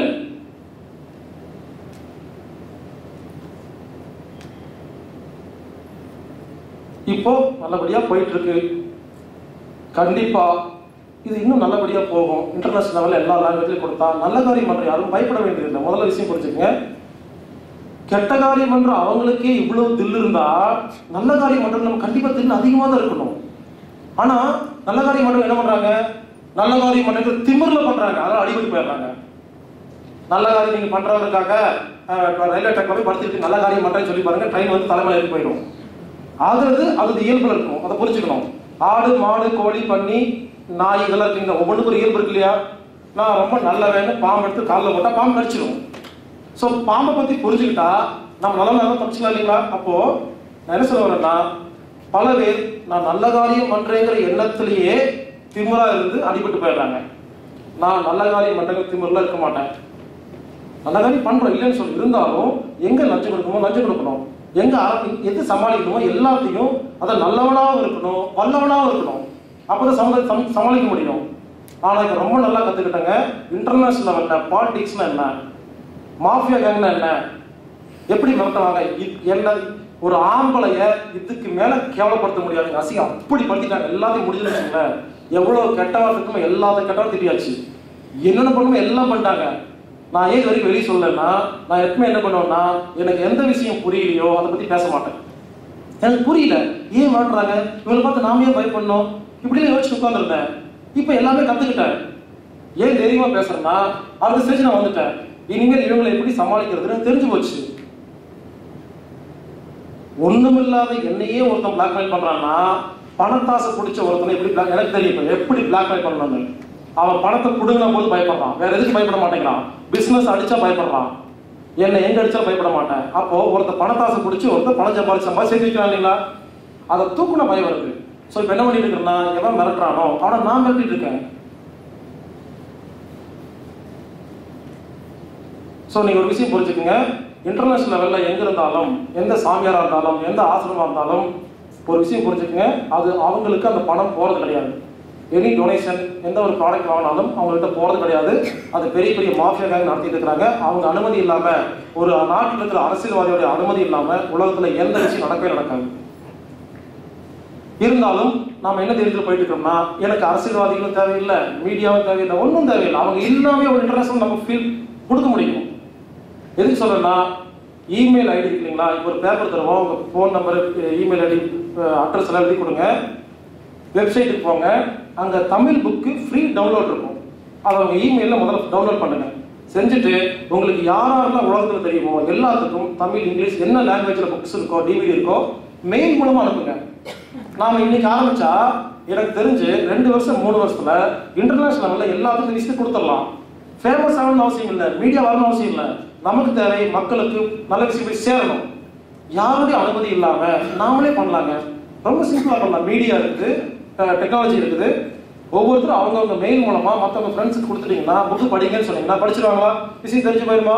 இப்போ நல்லபடியா போயிட்டு இருக்கு கண்டிப்பா இது இன்னும் நல்லபடியா போகும் இன்டர்நேஷனல் லெவலில் எல்லா லாங்குவேஜ்லையும் கொடுத்தா நல்ல காரியம் பண்ற யாரும் பயப்பட வேண்டியதில்லை முதல்ல விஷயம் புரிஞ்சுக்கங்க கெட்ட காரியம் பண்ற அவங்களுக்கே இவ்வளவு தில் இருந்தா நல்ல காரியம் பண்றது நம்ம கண்டிப்பா தில் அதிகமா தான் இருக்கணும் ஆனா நல்ல காரியம் பண்றவங்க என்ன பண்றாங்க நல்ல காரியம் பண்றது திமிர்ல பண்றாங்க அதனால அடிபட்டு போயிடுறாங்க நல்ல காரியம் நீங்க பண்றவங்களுக்காக ரயில்வே ட்ராக்ல போய் படுத்துட்டு நல்ல காரியம் பண்றேன்னு சொல்லி பாருங்க ட்ரெயின் வந்து தலைமையில ஏறி போயிடும் ஆகுறது அது இயல்புல இருக்கும் அதை புரிஞ்சுக்கணும் ஆடு மாடு கோழி பன்னி நாய் இதெல்லாம் இருக்குங்க ஒவ்வொன்றுக்கும் ஒரு இயல்பு இருக்கு இல்லையா நான் ரொம்ப நல்லவன்னு பாம்பு எடுத்து காலில் போட்டா பாம்பு கடிச்சிடும் ஸோ பாம்பை பத்தி புரிஞ்சுக்கிட்டா நம்ம நல்ல நல்லா தப்பிச்சுக்கலாம் இல்லைங்களா அப்போ நான் என்ன சொல்ல வரேன்னா பல பேர் நான் நல்ல காரியம் பண்றேங்கிற எண்ணத்திலேயே திமிரா இருந்து அடிபட்டு போயிடுறாங்க நான் நல்ல காரியம் பண்றேங்க திமிரில் இருக்க மாட்டேன் நல்ல காரியம் பண்றோம் இல்லைன்னு சொல்லி இருந்தாலும் எங்க லஞ்சம் கொடுக்கணுமோ லஞ்சம் கொடுக்கணும் எங்க அற- எது சமாளிக்கணுமோ எல்லாத்தையும் அதை நல்லவனாவும் இருக்கணும் வல்லவனாவும் இருக்கணும் அப்பதான் சமாளி சம்- சமாளிக்க முடியும் ஆனா இப்ப ரொம்ப நல்லா கத்துக்கிட்டேங்க இன்டர்நேஷனல் லெவல்ல பாலிடிக்ஸ்னா என்ன மாஃபியா கேங்னா என்ன எப்படி மிரட்டுவாங்க இ- என்ன ஒரு ஆம்பளைய இதுக்கு மேல கேவலப்படுத்த முடியாது அசிங்கம் அப்படி படுத்திட்டாங்க எல்லாத்தையும் முடிஞ்சிருச்சுங்க எவ்வளவு கெட்ட வார்த்தைக்குமோ எல்லாத்தையும் கெட்ட வார்த்தை திட்டியாச்சு என்னென்ன பண்ணுமோ எல்லாம் பண்ணிட்டாங்க நான் ஏன் இது வரைக்கும் வெளியே சொல்லலைன்னா நான் எப்பவுமே என்ன பண்ணுவேன்னா எனக்கு எந்த விஷயம் புரியலையோ அதை பத்தி பேச மாட்டேன் எனக்கு புரியல ஏன் மாட்டுறாங்க இவங்களை பார்த்து நாம ஏன் பயப்படணும் இப்படியே யோசிச்சு உட்காந்துருந்தேன் இப்போ எல்லாமே கத்துக்கிட்டேன் ஏன் தைரியமா பேசுறேன்னா அடுத்த ஸ்டேஜ் நான் வந்துட்டேன் இனிமேல் இவங்களை எப்படி சமாளிக்கிறதுன்னு தெரிஞ்சு போச்சு ஒண்ணுமில்லாத என்னையே ஒருத்தன் பிளாக்மெயில் பண்றான்னா பணத்தாசை பிடிச்ச ஒருத்தனை எப்படி black- எனக்கு தெரியும் இப்ப எப்படி பிளாக்மெயில் பண்ணணும்னு அவன் பணத்தை புடுங்கின போது பயப்படுறான் வேற எதுக்கு பயப்பட மாட்டேங்கிறான் பிசினஸ் அடிச்சா பயப்படுறான் என்னை எங்க அடிச்சா பயப்பட மாட்டேன் அப்போ ஒருத்த பணத்தாசை பிடிச்சி ஒருத்த பணம் சம்பாதிச்சு சம்பாதி சேர்த்து வைக்கிறான் இல்லைங்களா அதை தூக்குன பயம் வருது ஸோ இப்போ என்ன பண்ணிட்டு இருக்கிறேன்னா எவன் மிரட்டுறானோ அவனை நான் மிரட்டிட்டு இருக்கேன் ஸோ நீங்கள் ஒரு விஷயம் புரிஞ்சுக்கங்க இன்டர்நேஷனல் லெவலில் எங்கே இருந்தாலும் எந்த சாமியாராக இருந்தாலும் எந்த ஆசிரமமாக இருந்தாலும் ஒரு விஷயம் புரிஞ்சுக்கங்க அது அவங்களுக்கு அந்த பணம் போகிறது கிடையாது எனி டொனேஷன் எந்த ஒரு ப்ராடக்ட் வாங்கினாலும் அவங்கள்ட்ட போகிறது கிடையாது அது பெரிய பெரிய மாஃபியா கேங் நடத்திட்டு இருக்கிறாங்க அவங்க அனுமதி இல்லாமல் ஒரு நாட்டில் இருக்கிற அரசியல்வாதியோட அனுமதி இல்லாமல் உலகத்தில் எந்த விஷயம் நடக்கவே நடக்காது இருந்தாலும் நாம என்ன தெரிஞ்சுட்டு போயிட்டு இருக்கோம்னா எனக்கு அரசியல்வாதிகளும் தேவையில்லை மீடியாவும் தேவையில்லை ஒன்றும் தேவையில்லை அவங்க இல்லாமே ஒரு இன்டர்நேஷனல் நம்ம ஃபீல் கொடுக்க முடியும் எதுக்கு சொல்றேன்னா இமெயில் ஐடி இருக்கு இல்லைங்களா இப்போ ஒரு பேப்பர் தருவோம் உங்க phone number email ID address எல்லாம் எழுதி கொடுங்க வெப்சைட்டுக்கு போங்க அங்க தமிழ் புக்கு ஃப்ரீ டவுன்லோட் இருக்கும் அதை உங்க இமெயிலில் முதல்ல டவுன்லோட் பண்ணுங்க செஞ்சுட்டு உங்களுக்கு யாரெல்லாம் உலகத்தில் தெரியுமோ எல்லாத்துக்கும் தமிழ் இங்கிலீஷ் என்ன லாங்குவேஜில் புக்ஸ் இருக்கோ டிவிடி இருக்கோ மெயில் மூலமா அனுப்புங்க நாம இன்னைக்கு ஆரம்பிச்சா எனக்கு தெரிஞ்சு ரெண்டு வருஷம் மூணு வருஷத்துல இன்டர்நேஷனல் லெவலில் எல்லாத்துக்கும் லிஸ்ட் கொடுத்துடலாம் ஃபேமஸ் ஆகணும்னு அவசியம் இல்லை மீடியா வரணும் அவசியம் இல்லை நமக்கு தேவை மக்களுக்கு நல்ல விஷயம் போய் சேரணும் யாருடைய அனுமதி இல்லாம நாமளே பண்ணலாங்க ரொம்ப சிம்பிளா பண்ணலாம் மீடியா இருக்குது டெக்னாலஜி இருக்குது ஒவ்வொருத்தரும் அவங்கவுங்க மெயில் மூலமா மற்றவங்க ஃப்ரெண்ட்ஸுக்கு கொடுத்துட்டீங்கன்னா புக்கு படிங்கன்னு சொன்னீங்கன்னா படிச்சிருவாங்களா விஷயம் தெரிஞ்சு போயிருமா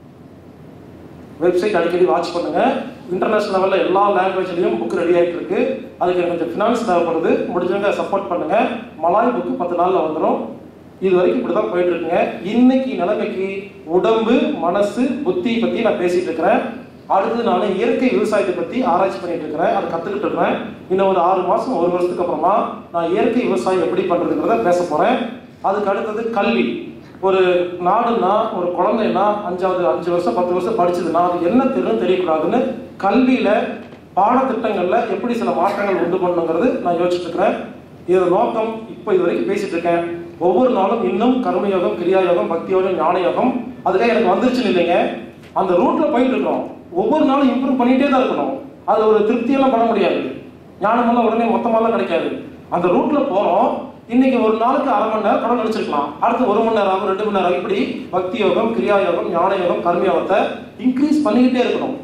வெப்சைட் அடிக்கடி வாட்ச் பண்ணுங்க இன்டர்நேஷனல் லெவலில் எல்லா லாங்குவேஜ்லையும் புக் ரெடி ஆகிட்டு இருக்கு அதுக்கு எனக்கு கொஞ்சம் ஃபினான்ஸ் தேவைப்படுது முடிஞ்சவங்க சப்போர்ட் பண்ணுங்க மலாய் புக்கு பத்து நாளில் வந்துடும் இது வரைக்கும் இப்படி தான் போயிட்டு இருக்குங்க இன்னைக்கு நிலைமைக்கு உடம்பு மனசு புத்தி பற்றி நான் பேசிட்டு இருக்கிறேன் அடுத்து நான் இயற்கை விவசாயத்தை பற்றி ஆராய்ச்சி பண்ணிட்டு இருக்கிறேன் அதை கற்றுக்கிட்டு இருக்கிறேன் இன்னும் ஒரு ஆறு மாதம் ஒரு வருஷத்துக்கு அப்புறமா நான் இயற்கை விவசாயம் எப்படி பண்ணுறதுங்கிறத பேச போகிறேன் அதுக்கு அடுத்தது கல்வி ஒரு நாடுன்னா ஒரு குழந்தைன்னா அஞ்சாவது அஞ்சு வருஷம் பத்து வருஷம் படிச்சதுன்னா அது என்ன தெரியும் தெரியக்கூடாதுன்னு கல்வியில பாடத்திட்டங்கள்ல எப்படி சில மாற்றங்கள் உண்டு பண்ணணுங்கிறது நான் யோசிச்சுட்டு இருக்கிறேன் இதோட நோக்கம் இப்போ இது வரைக்கும் பேசிட்டு இருக்கேன் ஒவ்வொரு நாளும் இன்னும் கர்மயோகம் கிரியாயோகம் பக்தி யோகம் ஞான யோகம் அதுக்காக எனக்கு வந்துருச்சுன்னு இல்லைங்க அந்த ரூட்ல போயிட்டு இருக்கோம் ஒவ்வொரு நாளும் இம்ப்ரூவ் பண்ணிட்டே தான் இருக்கணும் அதுல ஒரு திருப்தியெல்லாம் பண்ண முடியாது ஞானமெல்லாம் உடனே மொத்தமாலாம் கிடைக்காது அந்த ரூட்ல போறோம் இன்னைக்கு ஒரு நாளுக்கு அரை மணி நேரம் கடவுள் நினைச்சிருக்கலாம் அடுத்து ஒரு மணி நேரம் ஆகும் ரெண்டு மணி நேரம் ஆகும். இப்படி பக்தி யோகம் கிரியா யோகம் ஞான யோகம் கர்ம யோகத்தை இன்க்ரீஸ் பண்ணிக்கிட்டே இருக்கணும்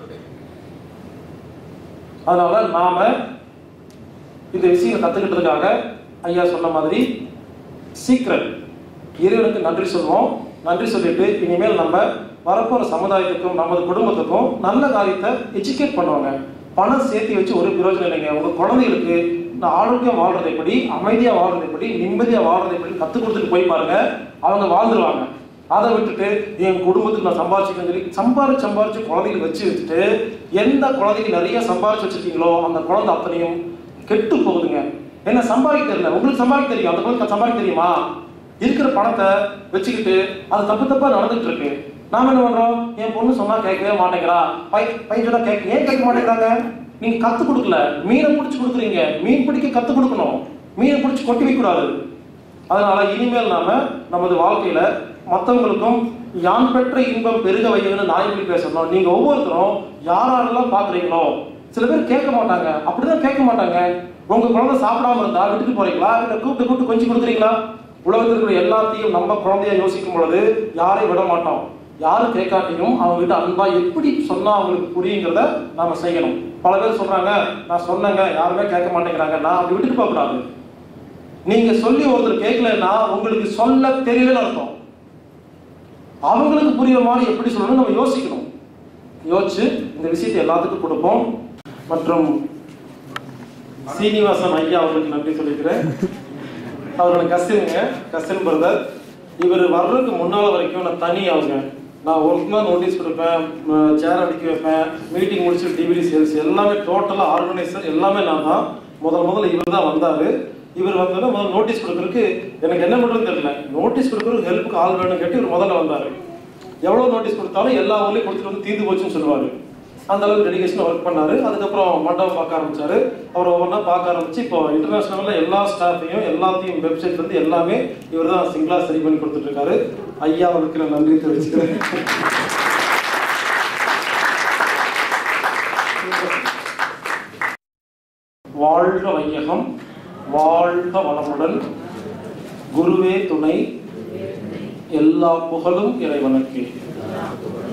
அதனால நாம இந்த விஷயம் கத்துக்கிட்டதுக்காக ஐயா சொன்ன மாதிரி சீக்கிரம் இறைவனுக்கு நன்றி சொல்வோம் நன்றி சொல்லிட்டு இனிமேல் நம்ம வரப்போற சமுதாயத்துக்கும் நமது குடும்பத்துக்கும் நல்ல காரியத்தை எஜுகேட் பண்ணுவாங்க பணம் சேர்த்து வச்சு ஒரு பிரயோஜனம் இல்லைங்க உங்க குழந்தைகளுக்கு இந்த ஆரோக்கியம் வாழ்றது எப்படி அமைதியா வாழ்றது எப்படி நிம்மதியா வாழ்றது எப்படி கத்து கொடுத்துட்டு போய் பாருங்க அவங்க வாழ்ந்துருவாங்க அதை விட்டுட்டு என் குடும்பத்துக்கு நான் சம்பாதிச்சுக்கன்னு சொல்லி சம்பாரிச்சு சம்பாரிச்சு குழந்தைகளை வச்சு வச்சுட்டு எந்த குழந்தைக்கு நிறைய சம்பாரிச்சு வச்சிருக்கீங்களோ அந்த குழந்தை அத்தனையும் கெட்டு போகுதுங்க என்ன சம்பாதிக்க தெரியல உங்களுக்கு சம்பாதிக்க தெரியும் அந்த குழந்தை சம்பாதிக்க தெரியுமா இருக்கிற பணத்தை வச்சுக்கிட்டு அது தப்பு தப்பா நடந்துட்டு இருக்கு நாம என்ன பண்றோம் என் பொண்ணு சொன்னா கேட்கவே மாட்டேங்கிறா பை பையன் சொன்னா கேட்க ஏன் கேட்க மாட்டேங்கிறாங்க நீங்க கத்து கொடுக்கல மீனை பிடிச்சு கொடுக்குறீங்க மீன் பிடிக்க கத்து கொடுக்கணும் மீனை பிடிச்சு கொட்டி வைக்க கூடாது அதனால இனிமேல் நாம நமது வாழ்க்கையில மற்றவங்களுக்கும் யான் பெற்ற இன்பம் பெருக வைக்கணும்னு நான் எப்படி பேசணும் நீங்க ஒவ்வொருத்தரும் யார் யாரெல்லாம் பாக்குறீங்களோ சில பேர் கேட்க மாட்டாங்க அப்படிதான் கேட்க மாட்டாங்க உங்க குழந்தை சாப்பிடாம இருந்தா விட்டுட்டு போறீங்களா இல்ல கூப்பிட்டு கூப்பிட்டு கொஞ்சம் கொடுக்குறீங்களா உலகத்தில் இருக்கிற எல்லாத்தையும் நம்ம குழந்தைய யோசிக்கும் பொழுது யாரையும் விட மாட்டோம் யாரும் கேட்காட்டியும் அவங்க கிட்ட அன்பா எப்படி சொன்னா அவங்களுக்கு புரியுங்கிறத நாம செய்யணும் பல பேர் சொல்றாங்க நான் சொன்னேங்க யாருமே கேட்க மாட்டேங்கிறாங்க நான் அப்படி விட்டுட்டு போக கூடாது நீங்க சொல்லி ஒருத்தர் கேட்கலன்னா உங்களுக்கு சொல்ல தெரியலன்னு அர்த்தம் அவங்களுக்கு புரியுற மாதிரி எப்படி சொல்லணும் நம்ம யோசிக்கணும் யோசிச்சு இந்த விஷயத்தை எல்லாத்துக்கும் கொடுப்போம் மற்றும் சீனிவாசன் ஐயா அவர்களுக்கு நன்றி சொல்லிக்கிறேன் அவரோட கசினுங்க கசின் பிரதர் இவர் வர்றதுக்கு முன்னால வரைக்கும் நான் தனி அவங்க நான் ஒர்க்னா நோட்டீஸ் கொடுப்பேன் சேர் அடிக்க வைப்பேன் மீட்டிங் முடிச்சு டிவிடி சேல்ஸ் எல்லாமே டோட்டலாக ஆர்கனைசர் எல்லாமே நான் தான் முதல் முதல்ல இவர் தான் வந்தார் இவர் வந்தோடனே முதல்ல நோட்டீஸ் கொடுக்கறதுக்கு எனக்கு என்ன பண்ணுறதுன்னு தெரியல நோட்டீஸ் கொடுக்கறதுக்கு ஹெல்ப்புக்கு ஆள் வேணும்னு கேட்டு இவர் முதல்ல வந்தார் எவ்வளோ நோட்டீஸ் கொடுத்தாலும் எல்லா ஊர்லேயும் கொடுத்துட்டு வந்து தீர்ந்து போச்சுன்னு சொல்லுவார் அந்த அளவுக்கு டெடிகேஷன் ஒர்க் பண்ணாரு அதுக்கப்புறம் மண்டபம் பார்க்க ஆரம்பிச்சாரு அவர் ஒவ்வொன்றா பார்க்க ஆரம்பிச்சு இப்போ இன்டர்நேஷனல்ல எல்லா ஸ்டாஃபையும் எல்லாத்தையும் வெப்சைட்ல இருந்து எல்லாமே இவர் தான் சிங்கிளா சரி பண்ணி கொடுத்துட்டு இருக்காரு ஐயா அவருக்கு நான் நன்றி தெரிவிச்சுக்கிறேன் வாழ்க வையகம் வாழ்க வளமுடன் குருவே துணை எல்லா புகழும் இறைவனுக்கு